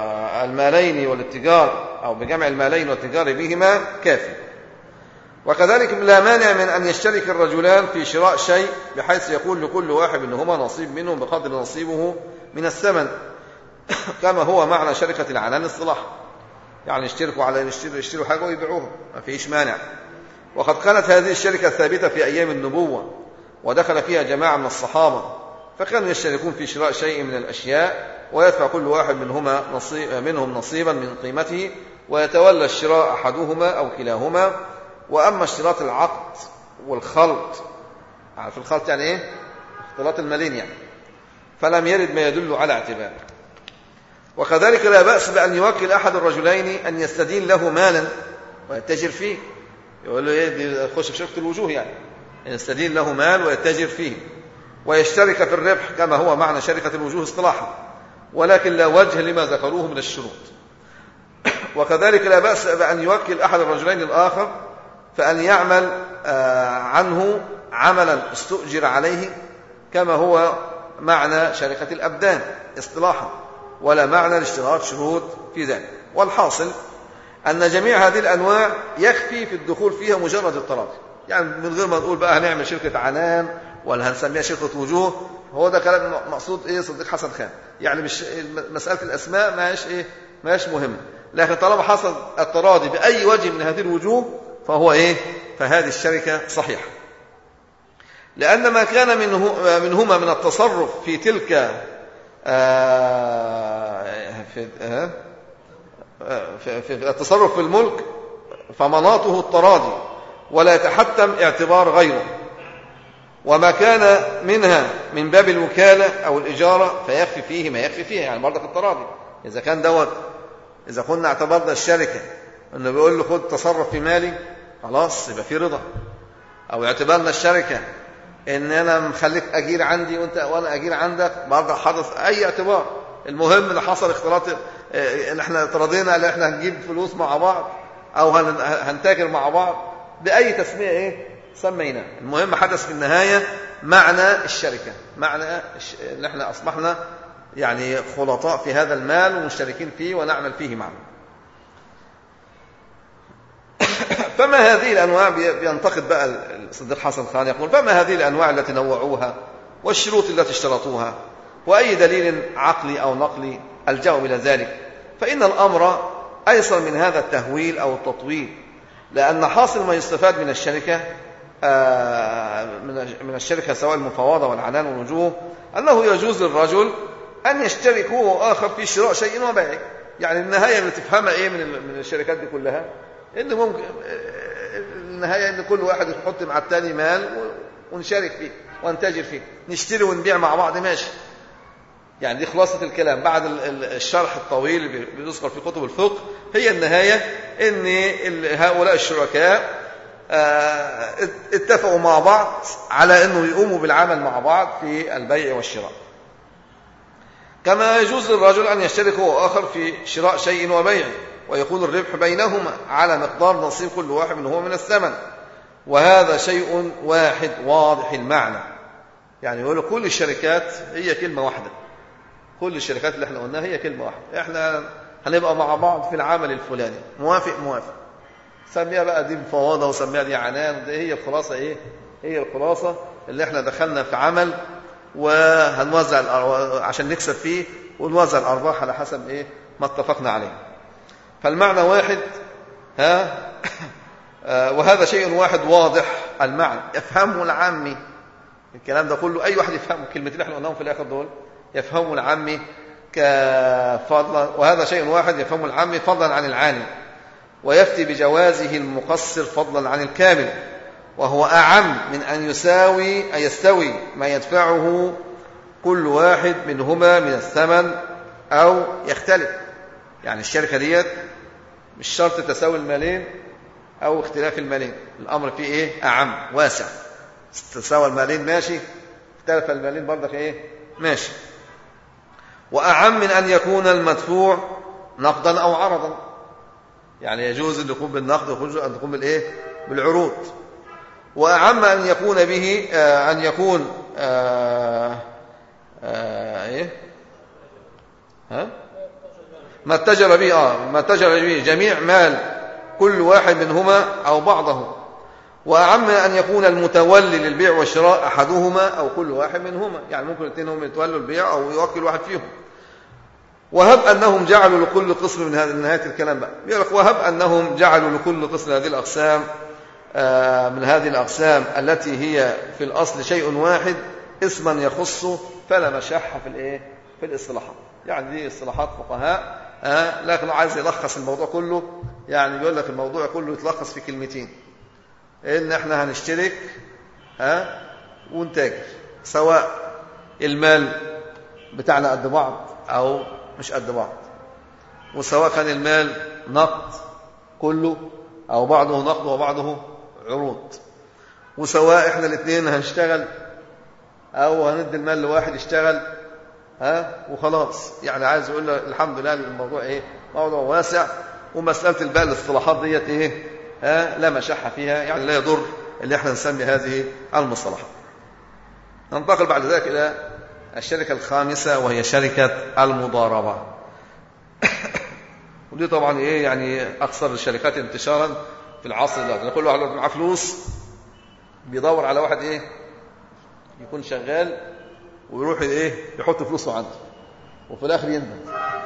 المالين والاتجار أو بجمع المالين والتجار بهما كافي وكذلك لا مانع من أن يشترك الرجلان في شراء شيء بحيث يكون لكل واحد منهما نصيب منه بقدر نصيبه من الثمن كما هو معنى شركة العنان الصلاح يعني يشتركوا على يشتروا, يشتروا حاجة ويبيعوها ما فيش مانع وقد كانت هذه الشركة ثابتة في أيام النبوة ودخل فيها جماعة من الصحابة فكانوا يشتركون في شراء شيء من الأشياء ويدفع كل واحد منهما نصيب منهم نصيبا من قيمته ويتولى الشراء أحدهما أو كلاهما وأما اشتراط العقد والخلط عارف الخلط يعني إيه؟ اختلاط المالين يعني فلم يرد ما يدل على اعتباره وكذلك لا بأس بأن يوكل أحد الرجلين أن يستدين له مالا ويتجر فيه يقول له إيه دي خش في شركة الوجوه يعني يستدين له مال ويتجر فيه ويشترك في الربح كما هو معنى شركة الوجوه اصطلاحا ولكن لا وجه لما ذكروه من الشروط وكذلك لا بأس بأن يوكل أحد الرجلين الآخر فأن يعمل عنه عملا استؤجر عليه كما هو معنى شركة الأبدان اصطلاحا ولا معنى لاشتراط شروط في ذلك والحاصل أن جميع هذه الأنواع يكفي في الدخول فيها مجرد التراضي يعني من غير ما نقول بقى هنعمل شركة عنان ولا هنسميها شركة وجوه هو ده كلام مقصود ايه صديق حسن خان يعني مش مسألة الأسماء ماش ايه ماش مهمة لكن طالما حصل التراضي بأي وجه من هذه الوجوه فهو ايه فهذه الشركة صحيحة لأن ما كان منه منهما من التصرف في تلك في في التصرف في الملك فمناطه التراضي ولا يتحتم اعتبار غيره وما كان منها من باب الوكالة أو الإجارة فيخفي فيه ما يخفي فيها يعني برضك التراضي إذا كان دوت إذا كنا اعتبرنا الشركة أنه بيقول له خد تصرف في مالي خلاص يبقى في رضا أو اعتبرنا الشركة ان انا مخليك اجير عندي وانت وانا اجير عندك برضه حدث اي اعتبار المهم ان حصل اختلاط ان احنا تراضينا ان احنا هنجيب فلوس مع بعض او هنتاجر مع بعض باي تسميه ايه سمينا المهم حدث في النهايه معنى الشركه معنى ان احنا اصبحنا يعني خلطاء في هذا المال ومشتركين فيه ونعمل فيه معا فما هذه الأنواع بينتقد بقى الصديق حسن خان يقول فما هذه الأنواع التي نوعوها والشروط التي اشترطوها وأي دليل عقلي أو نقلي الجاوب إلى ذلك فإن الأمر أيسر من هذا التهويل أو التطويل لأن حاصل ما يستفاد من الشركة من الشركة سواء المفاوضة والعنان والوجوه أنه يجوز للرجل أن يشترك هو وآخر في شراء شيء وبيعه يعني النهاية اللي تفهمها إيه من الشركات دي كلها إن ممكن النهاية إن كل واحد يحط مع التاني مال ونشارك فيه ونتاجر فيه نشتري ونبيع مع بعض ماشي يعني دي خلاصة الكلام بعد الشرح الطويل اللي بيذكر في كتب الفقه هي النهاية إن هؤلاء الشركاء اتفقوا مع بعض على أنه يقوموا بالعمل مع بعض في البيع والشراء كما يجوز للرجل أن يشترك هو آخر في شراء شيء وبيعه ويكون الربح بينهما على مقدار نصيب كل واحد منهما من الثمن وهذا شيء واحد واضح المعنى يعني يقول كل الشركات هي كلمة واحدة كل الشركات اللي احنا قلناها هي كلمة واحدة احنا هنبقى مع بعض في العمل الفلاني موافق موافق سميها بقى دي مفاوضة وسميها دي عنان دي هي الخلاصة ايه هي الخلاصة اللي احنا دخلنا في عمل وهنوزع عشان نكسب فيه ونوزع الأرباح على حسب ايه ما اتفقنا عليه فالمعنى واحد ها وهذا شيء واحد واضح المعنى يفهمه العامي الكلام ده كله أي واحد يفهمه الكلمتين اللي احنا قلناهم في الآخر دول يفهمه العامي كفضلا وهذا شيء واحد يفهمه العامي فضلا عن العالم ويفتي بجوازه المقصر فضلا عن الكامل وهو أعم من أن يساوي أن يستوي ما يدفعه كل واحد منهما من الثمن أو يختلف يعني الشركة ديت مش شرط تساوي المالين أو اختلاف المالين الأمر فيه إيه أعم واسع تساوى المالين ماشي اختلف المالين برضك إيه ماشي وأعم من أن يكون المدفوع نقدا أو عرضا يعني يجوز أن يكون بالنقد ويجوز أن يكون بالإيه بالعروض وأعم أن يكون به آه أن يكون آه آه إيه ها ما اتجر به آه ما اتجر به جميع مال كل واحد منهما أو بعضه وأعم أن يكون المتولي للبيع والشراء أحدهما أو كل واحد منهما يعني ممكن الاثنين هم يتولوا البيع أو يوكل واحد فيهم وهب أنهم جعلوا لكل قسم من هذه نهاية الكلام بقى يقول لك وهب أنهم جعلوا لكل قسم من هذه الأقسام آه، من هذه الأقسام التي هي في الأصل شيء واحد اسما يخصه فلا مشحة في الإيه في الاصطلاحات يعني دي اصطلاحات فقهاء آه لكن عايز يلخص الموضوع كله يعني بيقول لك الموضوع كله يتلخص في كلمتين ان احنا هنشترك ها آه ونتاجر سواء المال بتاعنا قد بعض او مش قد بعض وسواء كان المال نقد كله او بعضه نقد وبعضه عروض وسواء احنا الاثنين هنشتغل او هندي المال لواحد يشتغل ها وخلاص يعني عايز اقول له الحمد لله الموضوع ايه موضوع واسع ومساله الباقي الاصطلاحات ديت ايه ها لا مشحه فيها يعني لا يضر اللي احنا نسمي هذه المصطلحات ننتقل بعد ذلك الى الشركه الخامسه وهي شركه المضاربه ودي طبعا ايه يعني اكثر الشركات انتشارا في العصر ده كل واحد معاه فلوس بيدور على واحد ايه يكون شغال ويروح ايه يحط فلوسه عنده وفي الاخر يندم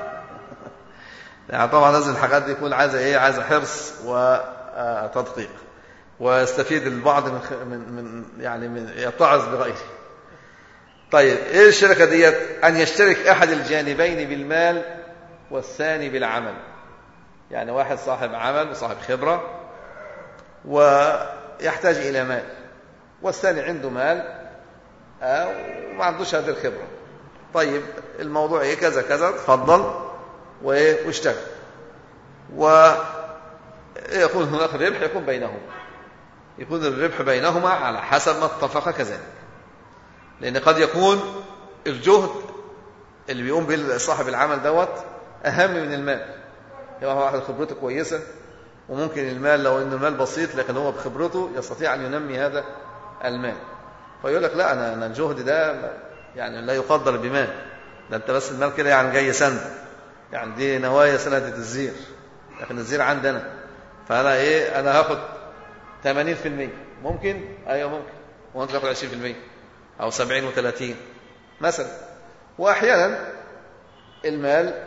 يعني طبعا لازم الحاجات دي يكون عايزه ايه عايزه حرص وتدقيق ويستفيد البعض من من من يعني من يتعظ بغيره طيب ايه الشركه ديت ان يشترك احد الجانبين بالمال والثاني بالعمل يعني واحد صاحب عمل وصاحب خبره ويحتاج الى مال والثاني عنده مال وما عندوش هذه الخبرة طيب الموضوع ايه كذا كذا تفضل واشتغل ويكون هناك ربح يكون بينهما يكون الربح بينهما على حسب ما اتفق كذلك لأن قد يكون الجهد اللي بيقوم به صاحب العمل دوت أهم من المال يبقى هو واحد خبرته كويسة وممكن المال لو ان المال بسيط لكن هو بخبرته يستطيع أن ينمي هذا المال فيقول لك لا أنا, أنا الجهد ده يعني لا يقدر بمال ده أنت بس المال كده يعني جاي سند يعني دي نوايا سنة الزير لكن الزير عندي أنا فأنا إيه أنا هاخد 80% ممكن أيوه ممكن وأنت تاخد 20% أو 70 و30 مثلا وأحيانا المال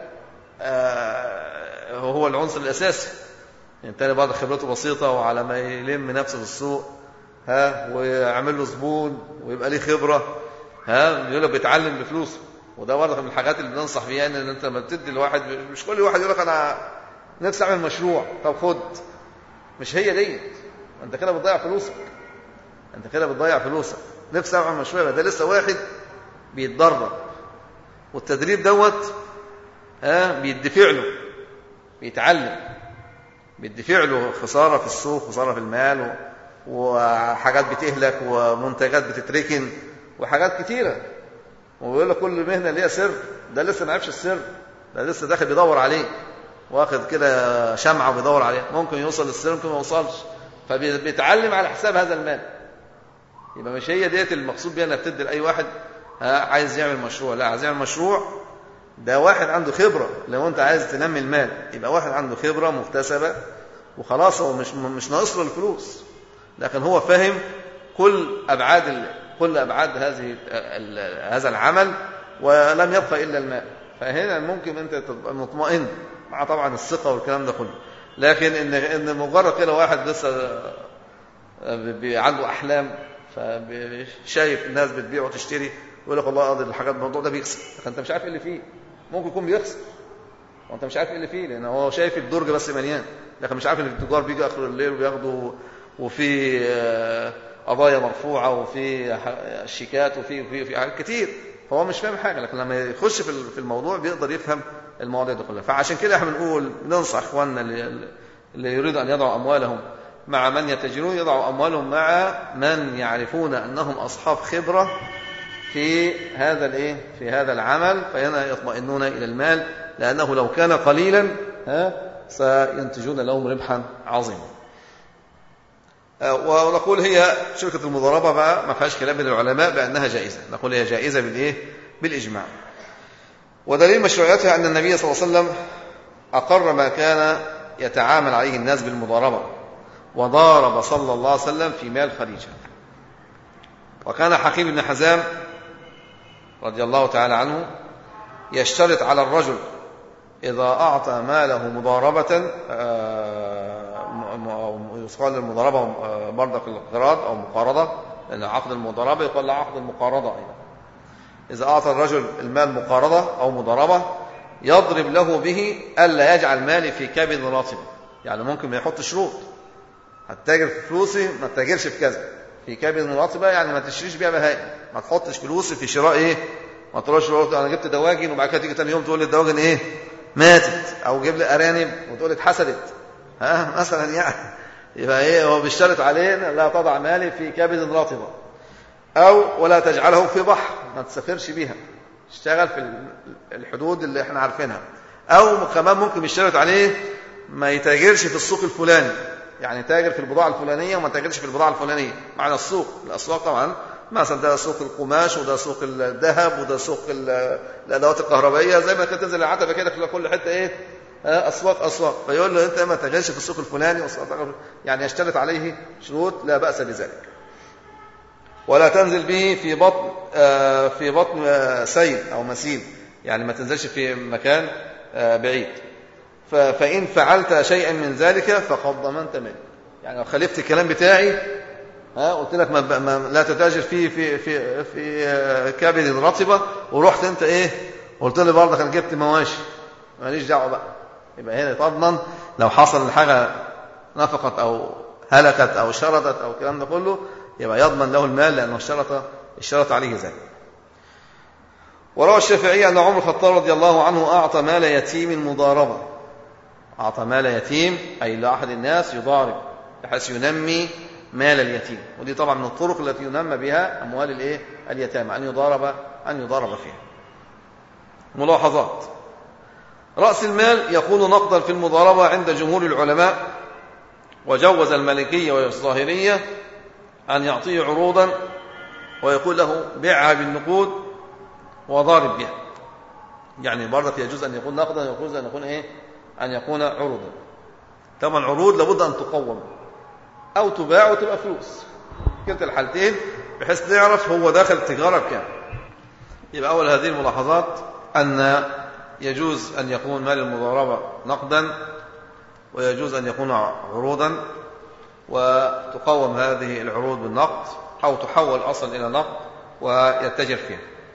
آه هو العنصر الأساسي يعني تاني بعض خبرته بسيطة وعلى ما يلم نفسه في السوق ها ويعمل له زبون ويبقى ليه خبرة ها يقول لك بيتعلم بفلوسه وده برضه من الحاجات اللي بننصح بيها ان انت لما تدي لواحد مش كل واحد يقول لك انا نفسي اعمل مشروع طب خد مش هي ديت انت كده بتضيع فلوسك انت كده بتضيع فلوسك نفسي اعمل مشروع ده لسه واحد بيتدرب والتدريب دوت ها بيدفع له بيتعلم بيدفع له خساره في السوق خساره في المال و... وحاجات بتهلك ومنتجات بتتركن وحاجات كتيرة ويقول لك كل مهنة ليها سر ده لسه ما عرفش السر ده لسه داخل بيدور عليه واخد كده شمعة وبيدور عليه ممكن يوصل للسر ممكن ما يوصلش فبيتعلم على حساب هذا المال يبقى مش هي ديت المقصود بيها انك تدي لاي واحد ها عايز يعمل مشروع لا عايز يعمل مشروع ده واحد عنده خبرة لو انت عايز تنمي المال يبقى واحد عنده خبرة مكتسبة وخلاص هو مش مش ناقص له الفلوس لكن هو فهم كل أبعاد كل أبعاد هذه هذا العمل ولم يبقى إلا الماء فهنا ممكن أنت تبقى مطمئن مع طبعا الثقة والكلام ده كله لكن إن إن مجرد كده واحد لسه عنده أحلام فشايف الناس بتبيع وتشتري يقول لك والله قاضي الحاجات الموضوع ده بيخسر لكن أنت مش عارف إيه اللي فيه ممكن يكون بيخسر وأنت مش عارف إيه اللي فيه لأن هو شايف الدرج بس مليان لكن مش عارف إن التجار بيجوا آخر الليل وبياخدوا وفي قضايا مرفوعة وفي شيكات وفي في في حاجات كتير فهو مش فاهم حاجة لكن لما يخش في الموضوع بيقدر يفهم المواضيع دي كلها فعشان كده احنا بنقول ننصح اخواننا اللي, اللي يريد ان يضعوا اموالهم مع من يتجرون يضعوا اموالهم مع من يعرفون انهم اصحاب خبرة في هذا الايه في هذا العمل فهنا يطمئنون الى المال لانه لو كان قليلا ها سينتجون لهم ربحا عظيما ونقول هي شركة المضاربة بقى ما فيهاش كلام من العلماء بأنها جائزة نقول هي جائزة بالإيه؟ بالإجماع ودليل مشروعيتها أن النبي صلى الله عليه وسلم أقر ما كان يتعامل عليه الناس بالمضاربة وضارب صلى الله عليه وسلم في مال خديجة وكان حكيم بن حزام رضي الله تعالى عنه يشترط على الرجل إذا أعطى ماله مضاربة يقال المضاربة برضك القراض أو مقارضة لأن عقد المضاربة يقال له عقد المقارضة أيضا إذا أعطى الرجل المال مقارضة أو مضاربة يضرب له به ألا يجعل مالي في كبد راتب يعني ممكن ما يحط شروط هتتاجر في فلوسي ما تتاجرش في كذا في كبد راتبة يعني ما تشتريش بيها بهائم ما تحطش فلوسي في شراء ايه ما تروحش انا جبت دواجن وبعد كده تيجي ثاني يوم تقول لي الدواجن ايه ماتت او جيب لي ارانب وتقول لي اتحسدت ها مثلا يعني يبقى ايه هو بيشترط علينا لا تضع مالي في كبد راتبة او ولا تجعله في بحر ما تسافرش بيها اشتغل في الحدود اللي احنا عارفينها او كمان ممكن يشترط عليه ما يتاجرش في السوق الفلاني يعني تاجر في البضاعة الفلانية وما تاجرش في البضاعة الفلانية معنى السوق الأسواق طبعا مثلا ده سوق القماش وده سوق الذهب وده سوق الأدوات الكهربائية زي ما كانت تنزل العتبة كده في كل حتة إيه أسواق أسواق فيقول له أنت ما تاجرش في السوق الفلاني يعني يشترط عليه شروط لا بأس بذلك ولا تنزل به في بطن في بطن سيل أو مسيل يعني ما تنزلش في مكان بعيد فإن فعلت شيئا من ذلك فقد ضمنت منه يعني لو خالفت الكلام بتاعي ها قلت لك ما ما لا تتاجر في في في في كبد رطبه ورحت انت ايه قلت لي برضك انا جبت مواشي ماليش دعوه بقى يبقى هنا تضمن لو حصل الحاجه نفقت او هلكت او شردت او الكلام ده كله يبقى يضمن له المال لانه اشترط اشترط عليه ذلك وروى الشافعي ان عمر الخطاب رضي الله عنه اعطى مال يتيم مضاربه أعطى مال يتيم أي لأحد الناس يضارب بحيث ينمي مال اليتيم ودي طبعا من الطرق التي ينمى بها أموال الإيه؟ اليتامى أن يضارب أن يضارب فيها ملاحظات رأس المال يكون نقدا في المضاربة عند جمهور العلماء وجوز المالكية والظاهرية أن يعطيه عروضا ويقول له بيعها بالنقود وضارب بها يعني برضك يجوز أن يكون نقدا ويجوز أن يكون إيه أن يكون عروضا طبعا عروض لابد أن تقوم أو تباع وتبقى فلوس كلتا الحالتين بحيث نعرف هو داخل التجارة بكام يبقى أول هذه الملاحظات أن يجوز أن يكون مال المضاربة نقدا ويجوز أن يكون عروضا وتقوم هذه العروض بالنقد أو تحول أصلا إلى نقد ويتجر فيها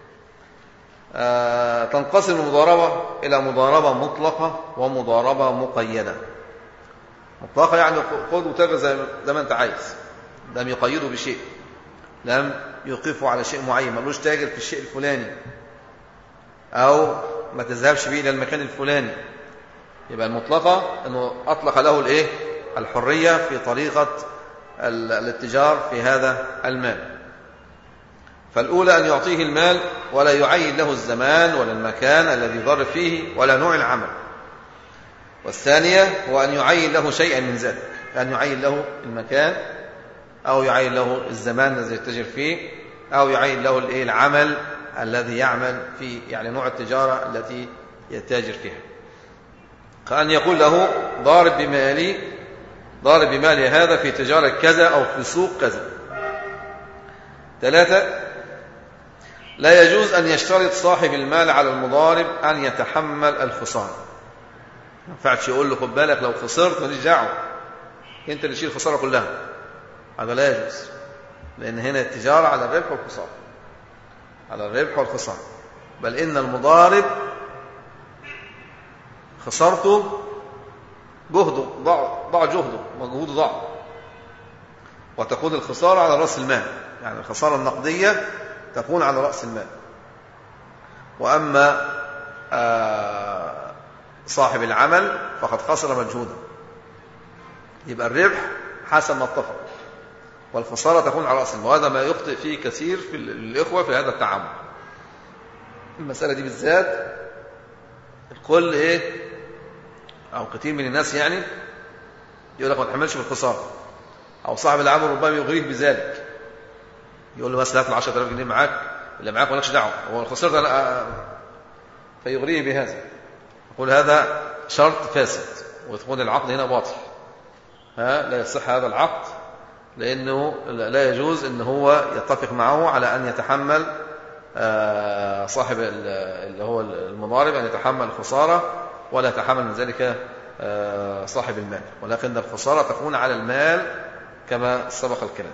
آه تنقسم المضاربة إلى مضاربة مطلقة ومضاربة مقيدة مطلقة يعني خذ وتاجر زي ما أنت عايز لم يقيده بشيء لم يوقفه على شيء معين ملوش تاجر في الشيء الفلاني أو ما تذهبش به إلى المكان الفلاني يبقى المطلقة أنه أطلق له الإيه؟ الحرية في طريقة الاتجار في هذا المال فالأولى أن يعطيه المال ولا يعين له الزمان ولا المكان الذي ضر فيه ولا نوع العمل والثانية هو أن يعين له شيئا من ذلك أن يعين له المكان أو يعين له الزمان الذي يتجر فيه أو يعين له الإيه العمل الذي يعمل في يعني نوع التجارة التي يتاجر فيها كأن يقول له ضارب بمالي ضارب بمالي هذا في تجارة كذا أو في سوق كذا ثلاثة لا يجوز أن يشترط صاحب المال على المضارب أن يتحمل الخسارة ما ينفعش يقول له خد بالك لو خسرت ماليش دعوة أنت اللي تشيل الخسارة كلها هذا لا يجوز لأن هنا التجارة على الربح والخسارة على الربح والخسارة بل إن المضارب خسارته جهده ضاع ضاع جهده مجهوده ضاع وتكون الخسارة على رأس المال يعني الخسارة النقدية تكون على رأس المال وأما صاحب العمل فقد خسر مجهودا يبقى الربح حسب ما اتفق والخسارة تكون على رأس المال وهذا ما يخطئ فيه كثير في الإخوة في هذا التعامل المسألة دي بالذات الكل إيه أو كثير من الناس يعني يقول لك ما تحملش بالخسارة أو صاحب العمل ربما يغريك بذلك يقول له بس هات ال 10000 جنيه معاك اللي معاك مالكش دعوه هو خسرت انا فيغريه بهذا يقول هذا شرط فاسد وتكون العقد هنا باطل ها لا يصح هذا العقد لأنه لا يجوز أن هو يتفق معه على أن يتحمل آه، صاحب اللي هو المضارب أن يتحمل الخسارة ولا يتحمل من ذلك آه، صاحب المال ولكن الخسارة تكون على المال كما سبق الكلام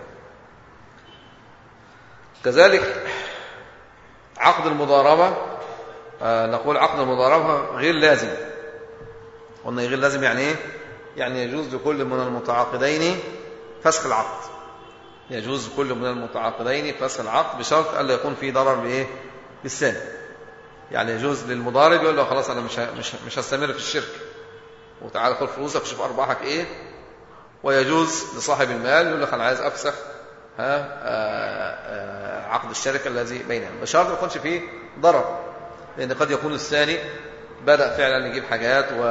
كذلك عقد المضاربة آه، نقول عقد المضاربة غير لازم قلنا غير لازم يعني ايه يعني يجوز لكل من المتعاقدين فسخ العقد يجوز لكل من المتعاقدين فسخ العقد بشرط الا يكون في ضرر بايه بالثاني يعني يجوز للمضارب يقول له خلاص انا مش مش مش هستمر في الشركه وتعالى خد فلوسك وشوف ارباحك ايه ويجوز لصاحب المال يقول لك انا عايز افسخ ها آآ آه، آآ آه، عقد الشركه الذي بينهم بشرط ما يكونش فيه ضرر لان قد يكون الثاني بدا فعلا يجيب حاجات و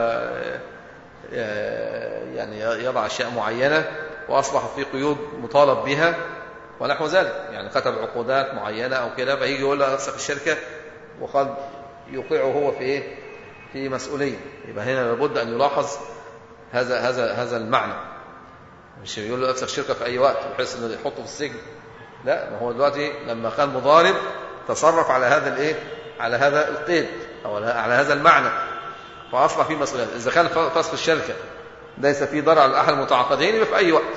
آه، يعني يضع اشياء معينه واصبح في قيود مطالب بها ونحو ذلك يعني كتب عقودات معينه او كده فيجي يقول له افسخ الشركه وقد يوقعه هو في ايه في مسؤوليه يبقى هنا لابد ان يلاحظ هذا هذا هذا المعنى مش يقول له افسخ شركه في اي وقت بحيث انه يحطه في السجن لا ما هو دلوقتي لما كان مضارب تصرف على هذا الايه على هذا القيد او على هذا المعنى فاصبح فيه مسؤوليه اذا كان فسخ الشركه ليس فيه ضرر على احد المتعاقدين يبقى في اي وقت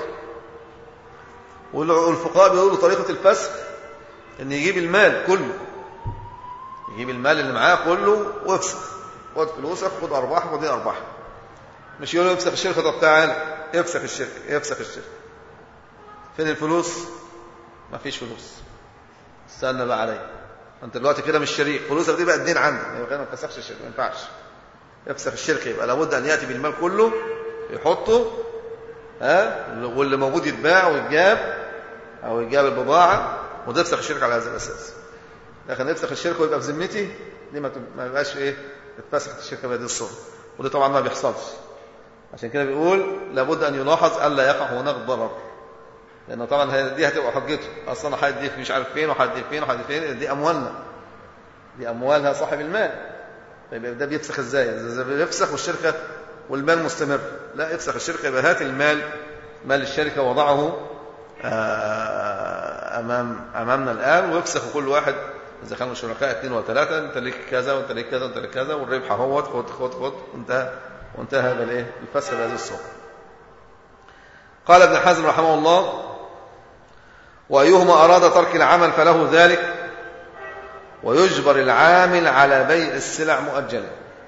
والفقهاء بيقولوا طريقه الفسخ ان يجيب المال كله يجيب المال اللي معاه كله ويفسخ خد فلوسك خد ارباحك خد ارباحك مش يقول له افسخ الشركه طب تعالى افسخ الشركه افسخ الشركه فين الفلوس ما فيش فلوس استنى بقى عليا انت دلوقتي كده مش شريك فلوسك دي بقى الدين عندك يبقى ما تفسخش الشركه ما ينفعش افسخ الشركه يبقى لابد ان ياتي بالمال كله يحطه ها واللي موجود يتباع ويتجاب او يجاب البضاعه وتفسخ الشركه على هذا الاساس لكن نفسخ الشركه ويبقى في ذمتي دي ما يبقاش ايه اتفسخت الشركه بهذه الصوره وده طبعا ما بيحصلش عشان كده بيقول لابد ان يلاحظ الا يقع هناك ضرر لان طبعا دي هتبقى حجته اصلا هيدي مش عارف فين وهيدي فين وهيدي فين دي اموالنا دي اموالها صاحب المال طيب ده بيفسخ ازاي اذا بيفسخ والشركه والمال مستمر لا افسخ الشركه يبقى هات المال مال الشركه وضعه آه، امام امامنا الان ويفسخ كل واحد اذا كانوا شركاء اثنين وثلاثه انت ليك كذا وانت ليك كذا وانت ليك كذا والربح اهوت خد خد خد وانتهى وانتهى هذا الايه الفسخ بهذه الصوره قال ابن حزم رحمه الله وايهما اراد ترك العمل فله ذلك ويجبر العامل على بيع السلع مؤجلا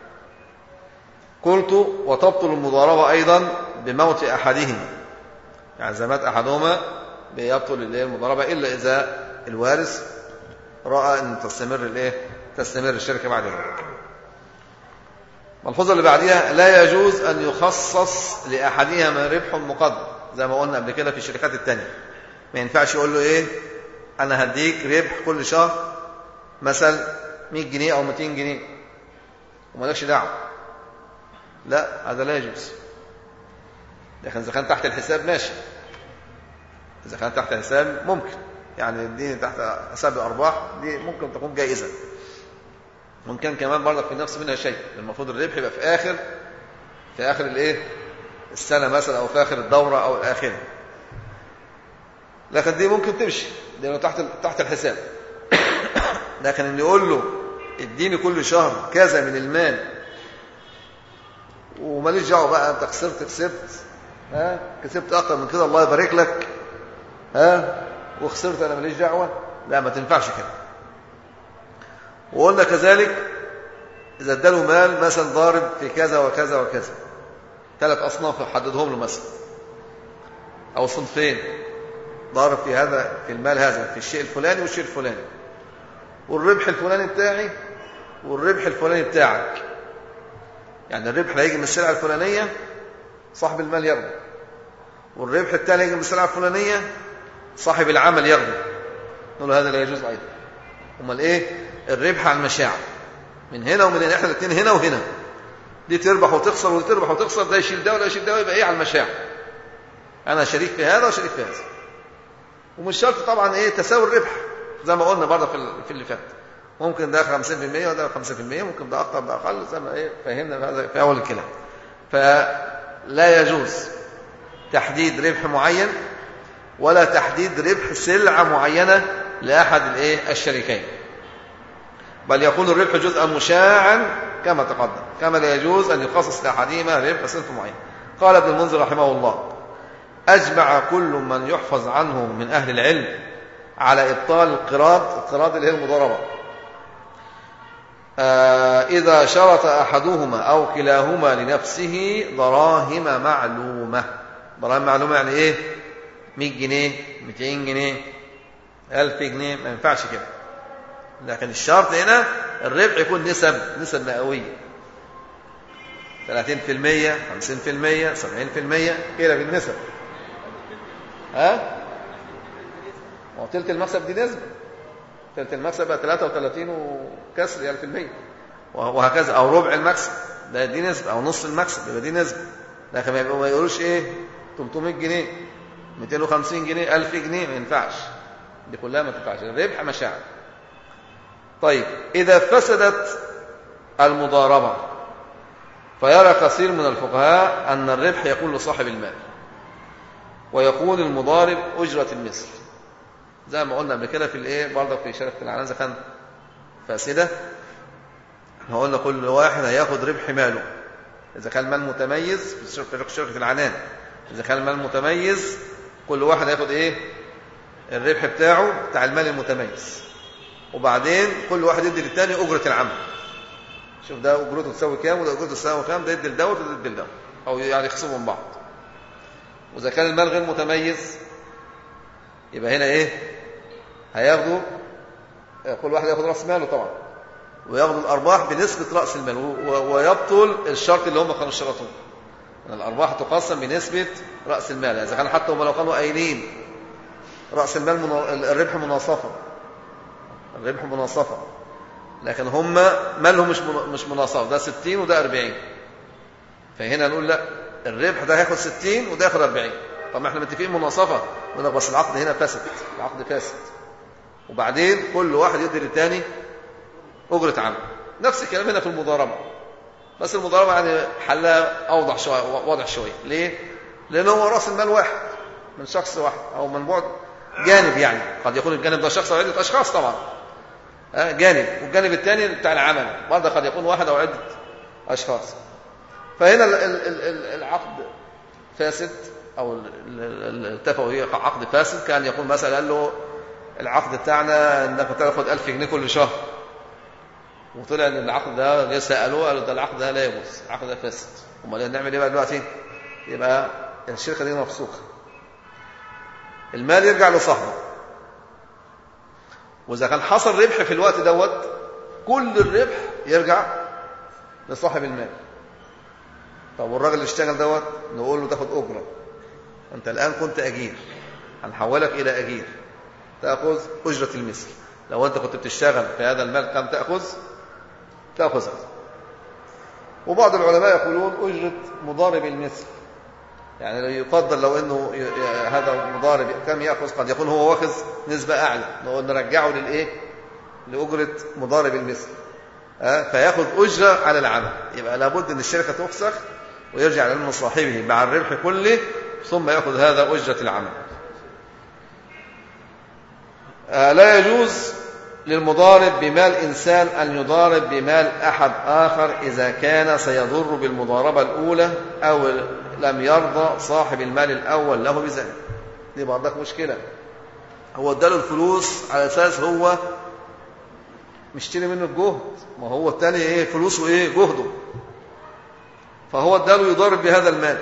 قلت وتبطل المضاربه ايضا بموت احدهما يعني زمات احدهما بيبطل المضاربه الا اذا الوارث راى ان تستمر الايه تستمر الشركه بعد ذلك الملحوظه اللي بعديها لا يجوز ان يخصص لاحدهما ربح مقدر زي ما قلنا قبل كده في الشركات الثانيه ما ينفعش يقول له ايه انا هديك ربح كل شهر مثلا 100 جنيه او 200 جنيه ومالكش دعوه لا هذا لا يجوز لكن اذا كان تحت الحساب ماشي اذا كان تحت الحساب ممكن يعني الدين تحت حساب الارباح دي ممكن تكون جائزه ممكن كمان برضه في نفس منها شيء المفروض الربح يبقى في اخر في اخر الايه السنه مثلا او في اخر الدوره او الاخره لكن دي ممكن تمشي لانه تحت تحت الحساب لكن اللي يقول له اديني كل شهر كذا من المال وماليش دعوه بقى انت خسرت كسبت ها كسبت اكتر من كده الله يبارك لك ها وخسرت انا ماليش دعوه لا ما تنفعش كده وقلنا كذلك اذا اداله مال مثلا ضارب في كذا وكذا وكذا ثلاث اصناف حددهم له مثلا او صنفين ضارب في هذا في المال هذا في الشيء الفلاني والشيء الفلاني والربح الفلاني بتاعي والربح الفلاني بتاعك يعني الربح اللي هيجي من السلعه الفلانيه صاحب المال ياخده والربح الثاني يجي من السلعه الفلانيه صاحب العمل ياخده نقول هذا لا يجوز ايضا امال ايه الربح على المشاعر من هنا ومن هنا احنا الاثنين هنا وهنا دي تربح وتخسر ودي تربح وتخسر ده يشيل ده ولا يشيل ده يبقى ايه على المشاعر انا شريك في هذا وشريك في هذا ومش شرط طبعا ايه تساوي الربح زي ما قلنا برضه في في اللي فات ممكن ده 50% وده 5% ممكن ده أكتر ده أقل زي ما إيه فهمنا في هذا في أول الكلام فلا يجوز تحديد ربح معين ولا تحديد ربح سلعة معينة لأحد الإيه الشريكين بل يكون الربح جزءا مشاعا كما تقدم كما لا يجوز أن يخصص لأحدهما ربح صنف معين قال ابن المنذر رحمه الله أجمع كل من يحفظ عنه من أهل العلم على إبطال القراض القراض اللي هي المضاربة آه إذا شرط أحدهما أو كلاهما لنفسه دراهم معلومة دراهم معلومة يعني إيه 100 جنيه 200 جنيه 1000 جنيه ما ينفعش كده لكن الشرط هنا الربح يكون نسب نسب مئوية 30% 50% 70% كده بالنسب ها ما هو تلت المكسب دي نسبة تلت المكسب بقى 33 وكسر يعني في المية وهكذا أو ربع المكسب ده دي نسبة أو نص المكسب يبقى دي نسبة لكن ما يبقوا ما يقولوش إيه 300 جنيه 250 جنيه 1000 جنيه ما ينفعش دي كلها ما تنفعش الربح مشاعر طيب إذا فسدت المضاربة فيرى كثير من الفقهاء أن الربح يكون لصاحب المال ويكون المضارب أجرة المثل زي ما قلنا قبل كده في الايه برضه في شركه العنان اذا كان فاسده احنا قلنا كل واحد هياخد ربح ماله اذا كان المال متميز في شركه العنان اذا كان المال متميز كل واحد هياخد ايه الربح بتاعه بتاع المال المتميز وبعدين كل واحد يدي للتاني اجره العمل شوف ده اجرته تساوي كام وده اجرته تساوي كام ده يدي لدوت وده يدي لدوت او يعني يخصموا من بعض واذا كان المال غير متميز يبقى هنا ايه هياخدوا كل واحد ياخد راس ماله طبعا وياخدوا الارباح بنسبه راس المال ويبطل الشرط اللي هم كانوا اشترطوه ان الارباح تقسم بنسبه راس المال اذا كان حتى هم لو كانوا قايلين راس المال منا... الربح مناصفه الربح مناصفه لكن هم مالهم مش من... مش مناصفه ده 60 وده 40 فهنا نقول لا الربح ده هياخد 60 وده ياخد 40 طب ما احنا متفقين مناصفه نقول بس العقد هنا فاسد العقد فاسد وبعدين كل واحد يدي للتاني أجرة عمل نفس الكلام هنا في المضاربة بس المضاربة يعني حلها أوضح شوية واضح شوية ليه؟ لأن هو رأس المال واحد من شخص واحد أو من بعد جانب يعني قد يكون الجانب ده شخص أو عدة أشخاص طبعا جانب والجانب الثاني بتاع العمل برضه قد يكون واحد أو عدة أشخاص فهنا العقد فاسد أو اتفقوا هي عقد فاسد كان يقول مثلا قال له العقد بتاعنا انك تاخد 1000 جنيه كل شهر وطلع ان العقد ده جه سالوه قالوا ده العقد ده لا يجوز العقد ده فاسد امال نعمل ايه بقى دلوقتي يبقى الشركه دي مفسوخه المال يرجع لصاحبه واذا كان حصل ربح في الوقت دوت كل الربح يرجع لصاحب المال طب والراجل اللي اشتغل دوت نقول له تاخد اجره انت الان كنت اجير هنحولك الى اجير تأخذ أجرة المثل لو أنت كنت بتشتغل في هذا المال كم تأخذ تأخذ هذا وبعض العلماء يقولون أجرة مضارب المثل يعني يفضل لو أنه هذا مضارب كم يأخذ قد يكون هو واخذ نسبة أعلى نقول نرجعه للإيه لأجرة مضارب المثل فيأخذ أجرة على العمل يبقى لابد أن الشركة تفسخ ويرجع لأنه صاحبه مع الربح كله ثم يأخذ هذا أجرة العمل لا يجوز للمضارب بمال إنسان أن يضارب بمال أحد آخر إذا كان سيضر بالمضاربة الأولى أو لم يرضى صاحب المال الأول له بذلك دي برضك مشكلة هو اداله الفلوس على أساس هو مشتري منه الجهد ما هو التاني ايه فلوسه ايه جهده فهو اداله يضارب بهذا المال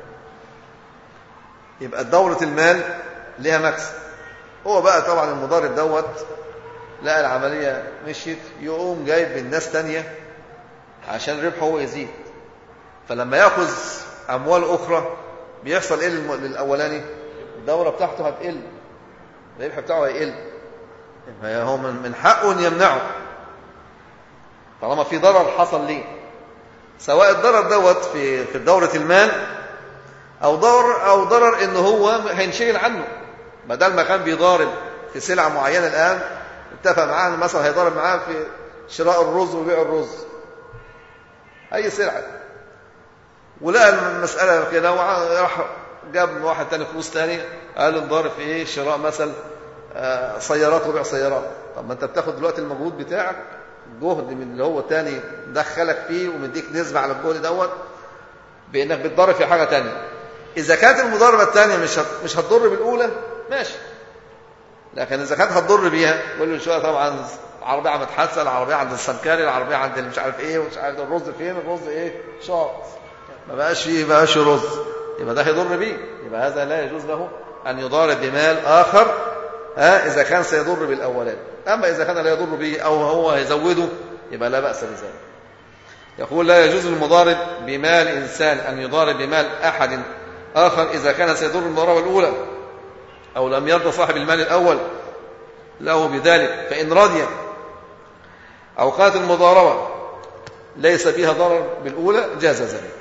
يبقى دورة المال ليها مكسب هو بقى طبعا المضارب دوت لقى العملية مشيت يقوم جايب من ناس تانية عشان ربحه هو يزيد فلما ياخذ أموال أخرى بيحصل إيه للأولاني الدورة بتاعته هتقل الربح بتاعه هيقل هو من حقه أن يمنعه طالما في ضرر حصل ليه سواء الضرر دوت في في دورة المال أو ضرر أو ضرر إن هو هينشغل عنه بدل ما كان بيضارب في سلعة معينة الآن اتفق معاه إن مثلا هيضارب معاه في شراء الرز وبيع الرز أي سلعة ولقى المسألة كده وراح جاب من واحد تاني فلوس تاني قال له نضارب في ايه شراء مثلا آه، سيارات وبيع سيارات طب ما انت بتاخد دلوقتي المجهود بتاعك جهد من اللي هو تاني دخلك فيه ومديك نسبة على الجهد دوت بانك بتضارب في حاجة تانية اذا كانت المضاربة التانية مش هت... مش هتضر بالاولى ماشي لكن اذا كانت هتضر بيها كل شويه طبعا العربيه عم تحسن العربيه عند السمكري العربيه عند مش عارف ايه ومش عارف الرز فين الرز ايه شاط ما بقاش فيه ما بقاش رز يبقى ده هيضر بيه يبقى هذا لا يجوز له ان يضارب بمال اخر ها اذا كان سيضر بالاولاني اما اذا كان لا يضر به او هو هيزوده يبقى لا باس بذلك يقول لا يجوز المضارب بمال انسان ان يضارب بمال احد اخر اذا كان سيضر المضاربه الاولى أو لم يرضى صاحب المال الأول له بذلك فإن رضي أو قالت المضاربة ليس فيها ضرر بالأولى جاز ذلك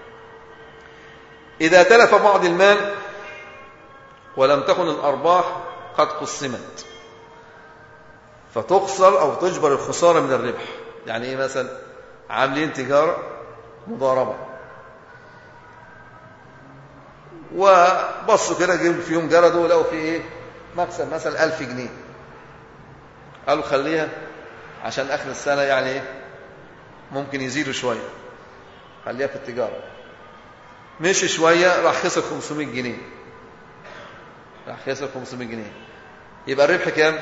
إذا تلف بعض المال ولم تكن الأرباح قد قسمت فتخسر أو تجبر الخسارة من الربح يعني إيه مثلا عاملين تجارة مضاربة وبصوا كده جيب في يوم جردوا لقوا في ايه مكسب مثلا ألف جنيه قالوا خليها عشان آخر السنة يعني ايه ممكن يزيدوا شوية خليها في التجارة مشي شوية راح خسر 500 جنيه راح خسر 500 جنيه يبقى الربح كام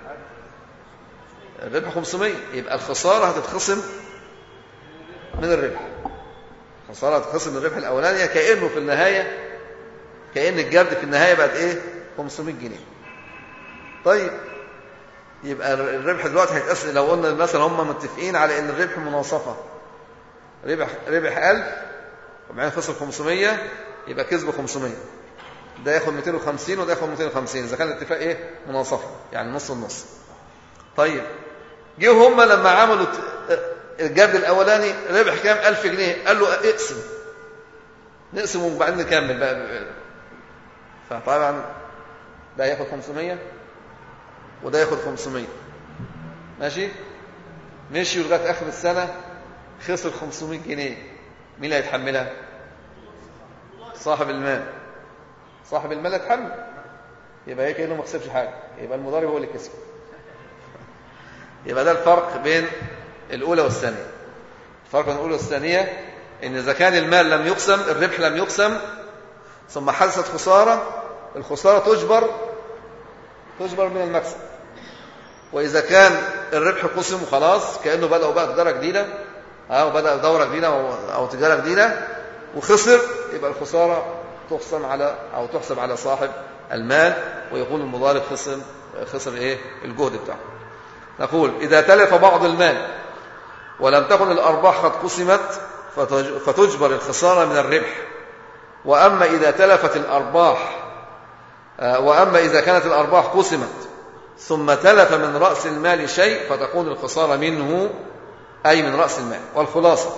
الربح 500 يبقى الخسارة هتتخصم من الربح الخسارة هتتخصم من الربح الأولانية كأنه في النهاية كأن الجرد في النهاية بقت إيه 500 جنيه طيب يبقى الربح دلوقتي هيتقسم لو قلنا مثلا هم متفقين على ان الربح مناصفة ربح ربح 1000 وبعدين خسر 500 يبقى كسب 500 ده ياخد 250 وده ياخد 250 اذا كان الاتفاق ايه مناصفة يعني نص النص طيب جه هم لما عملوا الجرد الاولاني ربح كام 1000 جنيه قال له اقسم نقسم وبعدين نكمل بقى فطبعا ده ياخد 500 وده ياخد 500 ماشي مشي لغايه اخر السنه خسر 500 جنيه مين اللي هيتحملها صاحب المال صاحب المال يتحمل يبقى هي كانه ما كسبش حاجه يبقى المضارب هو اللي كسب يبقى ده الفرق بين الاولى والثانيه الفرق بين الاولى والثانيه ان اذا كان المال لم يقسم الربح لم يقسم ثم حدثت خساره الخساره تجبر تجبر من المكسب وإذا كان الربح قسم وخلاص كأنه بدأوا بقى تجارة جديدة أو بدأ دورة جديدة أو تجارة جديدة وخسر يبقى الخسارة تقسم على أو تحسب على صاحب المال ويقول المضارب خسر خسر إيه الجهد بتاعه نقول إذا تلف بعض المال ولم تكن الأرباح قد قسمت فتجبر الخسارة من الربح وأما إذا تلفت الأرباح وأما إذا كانت الأرباح قسمت ثم تلف من رأس المال شيء فتكون الخسارة منه أي من رأس المال والخلاصة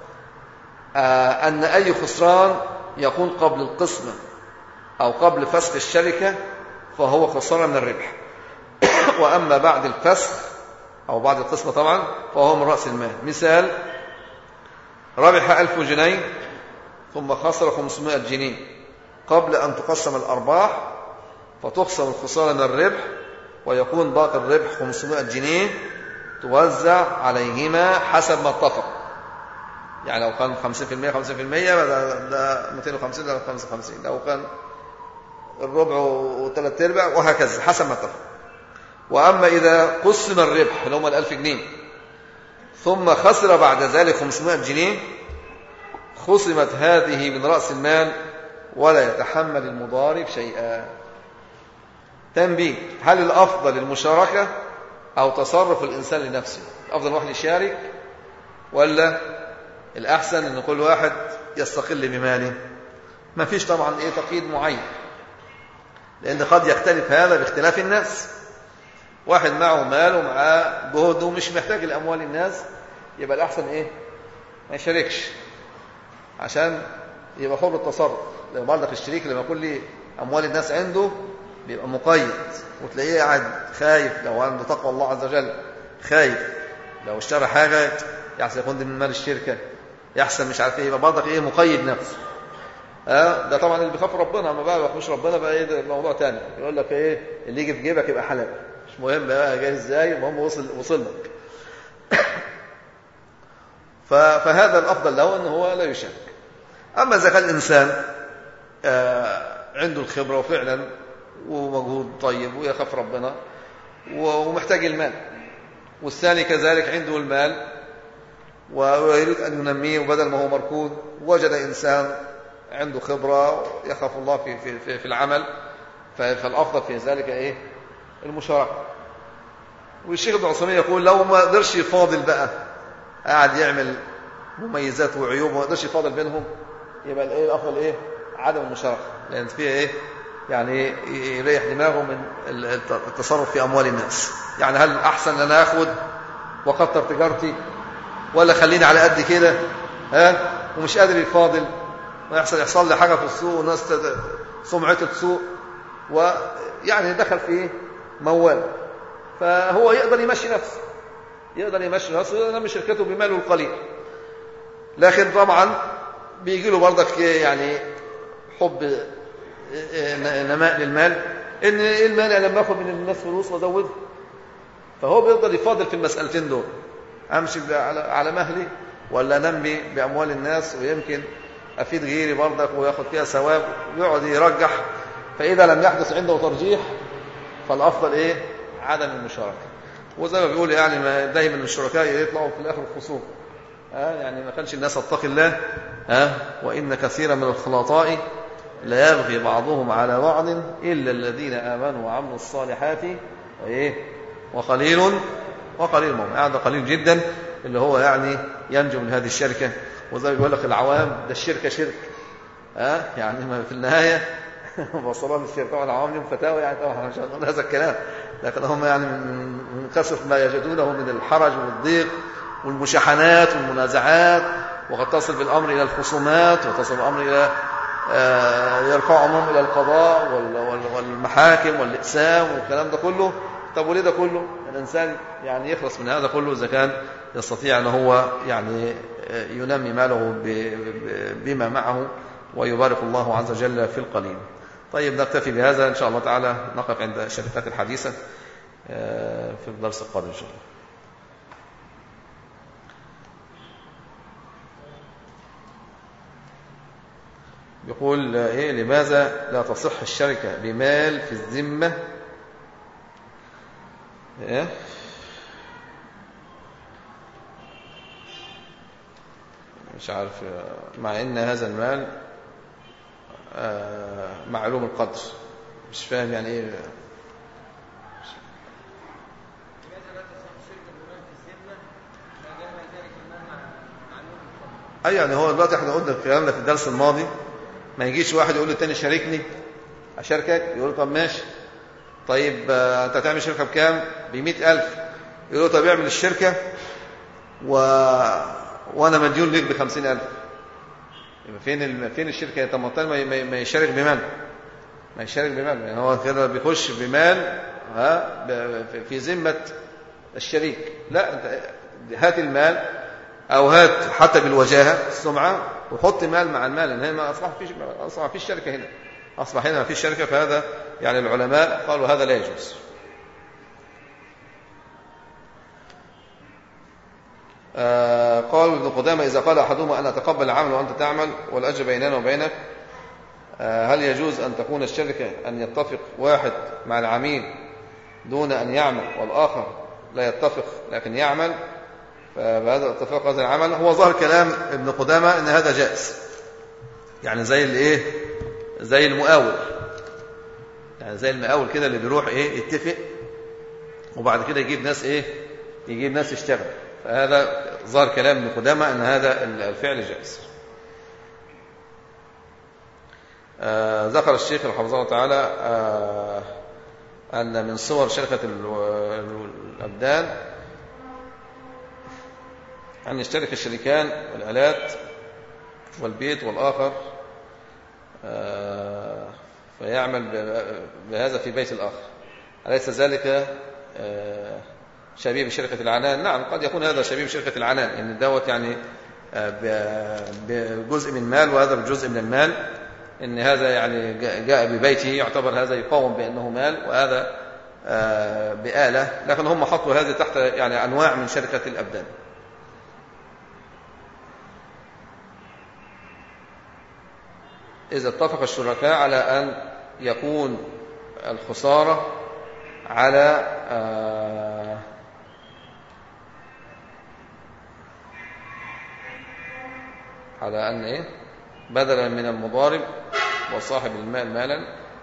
أن أي خسران يكون قبل القسمة أو قبل فسخ الشركة فهو خسارة من الربح وأما بعد الفسخ أو بعد القسمة طبعا فهو من رأس المال مثال ربح ألف جنيه ثم خسر 500 جنيه قبل أن تقسم الأرباح فتقسم الخسارة من الربح ويكون باقي الربح 500 جنيه توزع عليهما حسب ما اتفق يعني لو كان 50% 50% ده, ده 250 ده 55 لو كان الربع وثلاث ارباع وهكذا حسب ما اتفق واما اذا قسم الربح اللي هم ال 1000 جنيه ثم خسر بعد ذلك 500 جنيه خصمت هذه من راس المال ولا يتحمل المضارب شيئا تنبيه هل الأفضل المشاركة أو تصرف الإنسان لنفسه الأفضل واحد يشارك ولا الأحسن أن كل واحد يستقل بماله ما فيش طبعا إيه تقييد معين لأن قد يختلف هذا باختلاف الناس واحد معه مال ومعاه جهد ومش محتاج لأموال الناس يبقى الأحسن إيه ما يشاركش عشان يبقى حر التصرف لو برضك الشريك لما يكون لي أموال الناس عنده بيبقى مقيد وتلاقيه قاعد خايف لو عنده تقوى الله عز وجل خايف لو اشترى حاجة يحسن يكون دي من مال الشركة يحسن مش عارف ايه يبقى برضك ايه مقيد نفسه اه ده طبعا اللي بيخاف ربنا اما بقى ما ربنا بقى ايه ده موضوع تاني يقول لك ايه اللي يجي في جيبك يبقى حلال مش مهم بقى جاي ازاي المهم وصل وصل لك فهذا الافضل له ان هو لا يشارك اما اذا كان الانسان آه عنده الخبره وفعلا ومجهود طيب ويخاف ربنا ومحتاج المال والثاني كذلك عنده المال ويريد أن ينميه وبدل ما هو مركون وجد إنسان عنده خبرة يخاف الله في, في, في, في العمل فالأفضل في ذلك إيه المشاركة والشيخ ابن عثيمين يقول لو ما قدرش يفاضل بقى قاعد يعمل مميزات وعيوب وما قدرش يفاضل بينهم يبقى الايه الافضل ايه عدم المشاركه لان فيها ايه يعني يريح دماغه من التصرف في اموال الناس يعني هل احسن ان انا اخد واكتر تجارتي ولا خليني على قد كده ها ومش قادر يفاضل ويحصل يحصل لي حاجه في السوق والناس سمعته تسوق ويعني دخل في ايه موال فهو يقدر يمشي نفسه يقدر يمشي نفسه ينمي شركته بماله القليل لكن طبعا بيجي له برضك يعني حب نماء للمال ان المال لما اخد من الناس فلوس وازودها فهو بيقدر يفاضل في المسألتين دول امشي على مهلي ولا انمي باموال الناس ويمكن افيد غيري برضك وياخد فيها ثواب ويقعد يرجح فاذا لم يحدث عنده ترجيح فالافضل ايه عدم المشاركه وزي ما بيقول يعني ما دايما الشركاء يطلعوا في الاخر خصوم ها يعني ما كانش الناس اتقي الله ها وان كثيرا من الخلطاء لا يبغي بعضهم على بعض الا الذين امنوا وعملوا الصالحات وايه وقليل وقليل منهم يعني ده قليل جدا اللي هو يعني ينجو من هذه الشركه وزي ما بيقول لك العوام ده الشركه شرك ها يعني ما في النهايه وصلان الشركه والعوام لهم فتاوى يعني طبعا مش هنقول هذا الكلام لكن هم يعني من كثره ما يجدونه من الحرج والضيق والمشاحنات والمنازعات وقد تصل بالامر الى الخصومات وتصل الامر الى يرفعوا امرهم الى القضاء والمحاكم والاقسام والكلام ده كله طب وليه ده كله الانسان يعني يخلص من هذا كله اذا كان يستطيع ان هو يعني ينمي ماله بما معه ويبارك الله عز وجل في القليل طيب نكتفي بهذا ان شاء الله تعالى نقف عند الشركات الحديثه في الدرس القادم ان شاء الله يقول إيه لماذا لا تصح الشركة بمال في الذمة إيه؟ مش عارف مع ان هذا المال معلوم القدر مش فاهم يعني ايه اي يعني هو دلوقتي احنا قلنا الكلام ده في الدرس الماضي ما يجيش واحد يقول للتاني شاركني اشاركك يقول له طب ماشي طيب انت هتعمل شركه بكام ب 100000 يقول له طب اعمل الشركه و... وانا مديون ليك ب 50000 يبقى فين ال... فين الشركه طب ما ما... ما يشارك بمال ما يشارك بمال يعني هو كده بيخش بمال ها ب... في ذمه الشريك لا انت هات المال او هات حتى بالوجاهه السمعه وحط مال مع المال لان هي ما اصبح فيش اصبح فيش شركه هنا اصبح هنا ما فيش شركه فهذا يعني العلماء قالوا هذا لا يجوز آه قال ابن قدامه اذا قال احدهما انا اتقبل العمل وانت تعمل والاجر بيننا وبينك آه هل يجوز ان تكون الشركه ان يتفق واحد مع العميل دون ان يعمل والاخر لا يتفق لكن يعمل فبهذا اتفاق هذا العمل هو ظاهر كلام ابن قدامة ان هذا جائز يعني زي الايه زي المقاول يعني زي المقاول كده اللي بيروح ايه يتفق وبعد كده يجيب ناس ايه يجيب ناس يشتغل فهذا ظاهر كلام ابن قدامة ان هذا الفعل جائز آه ذكر الشيخ رحمه الله تعالى آه أن من صور شركة الأبدان أن يشترك الشريكان والآلات والبيت والآخر فيعمل بهذا في بيت الآخر أليس ذلك شبيه بشركة العنان نعم قد يكون هذا شبيه بشركة العنان إن دوت يعني بجزء من مال وهذا بجزء من المال إن هذا يعني جاء ببيته يعتبر هذا يقاوم بأنه مال وهذا بآلة لكن هم حطوا هذه تحت يعني أنواع من شركة الأبدان إذا اتفق الشركاء على أن يكون الخسارة على على أن إيه بدلا من المضارب وصاحب المال مالا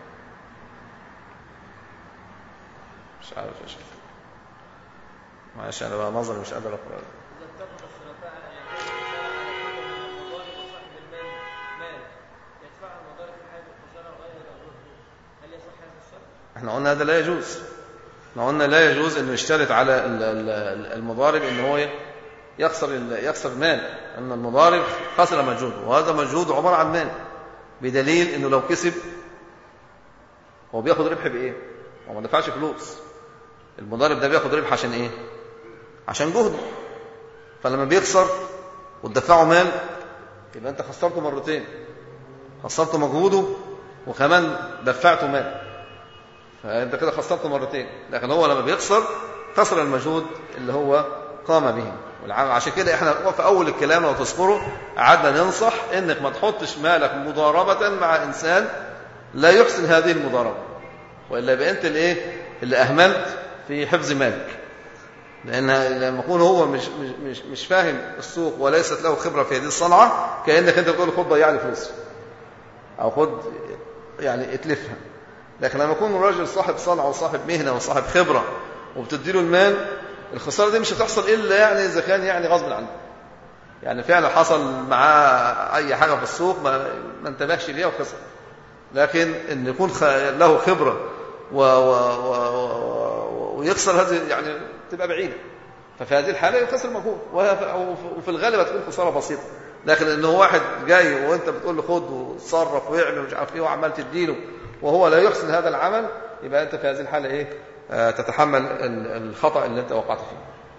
مش عارف يا شيخ معلش أنا بقى نظري مش قادر أقرأ إذا اتفق الشركاء على أن يكون الخسارة على كل من المضارب وصاحب المال مال يدفع المضارب في حال الخسارة غير الأجرة هل يصح هذا الشرط؟ احنا قلنا هذا لا يجوز احنا قلنا لا يجوز انه يشترط على ال- ال- المضارب ان هو يخسر ال- يخسر مال ان المضارب خسر مجهوده وهذا مجهود عباره عن مال بدليل انه لو كسب هو بياخد ربح بايه هو ما دفعش فلوس المضارب ده بياخد ربح عشان ايه عشان جهده فلما بيخسر وتدفعه مال يبقى انت خسرته مرتين خسرته مجهوده وكمان دفعته مال فانت كده خسرته مرتين لكن هو لما بيخسر خسر المجهود اللي هو قام به والعام عشان كده احنا في اول الكلام لو تذكروا قعدنا ننصح انك ما تحطش مالك مضاربه مع انسان لا يحسن هذه المضاربه والا يبقى انت الايه اللي اهملت في حفظ مالك لان لما يكون هو مش مش مش, مش فاهم السوق وليست له خبره في هذه الصنعه كانك انت بتقول خد ضيع لي فلوسي او خد يعني اتلفها لكن لما يكون راجل صاحب صنعه وصاحب مهنه وصاحب خبره وبتديله المال الخساره دي مش هتحصل الا يعني اذا كان يعني غصب عنه يعني فعلا حصل معاه اي حاجه في السوق ما, ما انتبهش ليها وخسر لكن ان يكون خ... له خبره و... و... و... و... ويخسر هذه يعني تبقى بعيده ففي هذه الحاله يخسر مجهود وهي- وفي الغالب هتكون خساره بسيطه لكن انه واحد جاي وانت بتقول له خد وتصرف واعمل ومش عارف ايه وعمال تديله وهو لا يحسن هذا العمل يبقى انت في هذه الحاله ايه آه تتحمل ال- الخطا اللي انت وقعت فيه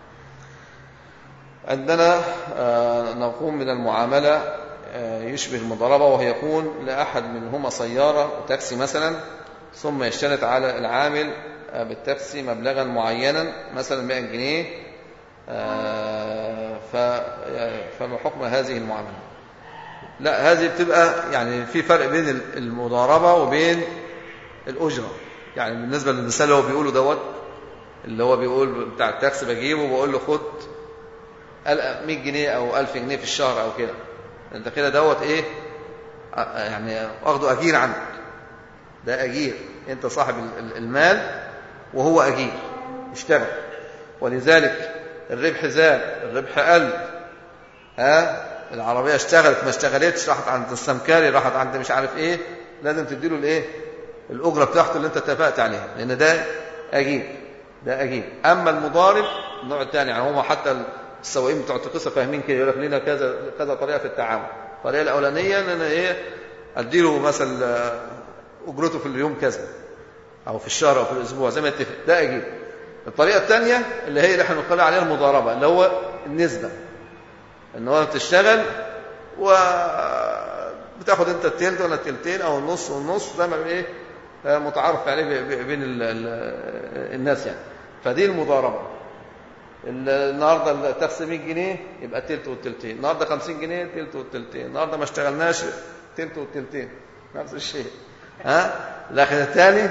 عندنا آه نقوم من المعامله آه يشبه المضاربه وهي يكون لاحد منهما سياره وتاكسي مثلا ثم يشترط على العامل آه بالتاكسي مبلغا معينا مثلا 100 جنيه آه، ف- فما حكم هذه المعامله لا هذه بتبقى يعني في فرق بين المضاربة وبين الأجرة يعني بالنسبة للمثال اللي هو بيقوله دوت اللي هو بيقول بتاع التاكسي بجيبه وبقول له خد 100 جنيه أو 1000 جنيه في الشهر أو كده أنت كده دوت إيه ع- يعني واخده أجير عنك ده أجير أنت صاحب ال- ال- المال وهو أجير اشتغل ولذلك الربح زاد الربح قل ها العربية اشتغلت ما اشتغلتش راحت عند السمكري راحت عند مش عارف ايه لازم تديله الايه الأجرة بتاعته اللي انت اتفقت عليها لأن ده أجير ده أجير أما المضارب النوع الثاني يعني هم حتى السواقين بتوع القصة فاهمين كده يقول لك لنا كذا كذا طريقة في التعامل الطريقة الأولانية ان أنا ايه أديله مثلا آه، أجرته في اليوم كذا أو في الشهر أو في الأسبوع زي ما اتفق ده أجير الطريقة الثانية اللي هي اللي احنا بنقول عليها المضاربة اللي هو النسبة ان هو بتشتغل و بتاخد انت التلت ولا التلتين او النص والنص زي ما ايه آه، متعارف عليه ب- ب- بين ال- ال- الناس يعني فدي المضاربه ال- النهارده التاكسي 100 جنيه يبقى التلت والتلتين النهارده 50 جنيه التلت والتلتين النهارده ما اشتغلناش التلت والتلتين نفس الشيء ها لكن الثاني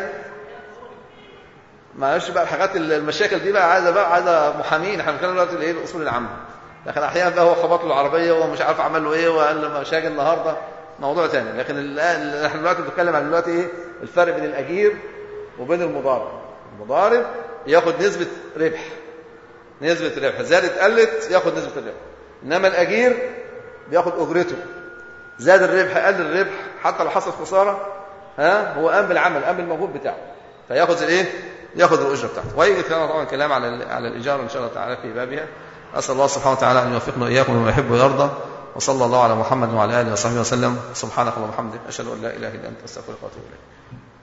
معلش بقى الحاجات المشاكل دي بقى عايزه بقى عايزه محامين احنا بنتكلم دلوقتي الايه الاصول العامه لكن احيانا بقى هو خبط له العربيه وهو مش عارف عمل له ايه وقال له مشاكل النهارده موضوع ثاني لكن الان اللي احنا دلوقتي بنتكلم عن دلوقتي ايه الفرق بين الاجير وبين المضارب المضارب ياخد نسبه ربح نسبه ربح زادت قلت ياخد نسبه الربح انما الاجير بياخد اجرته زاد الربح قل الربح حتى لو حصل خساره ها هو قام بالعمل قام بالمجهود بتاعه فياخذ الايه ياخذ الاجره بتاعته ويجي كلام طبعا كلام على على الايجار ان شاء الله تعالى في بابها اسال الله سبحانه وتعالى ان يوفقنا واياكم لما يحب ويرضى وصلى الله على محمد وعلى آله وصحبه وسلم سبحانك اللهم وبحمدك أشهد أن لا إله إلا أنت أستغفرك وأتوب إليك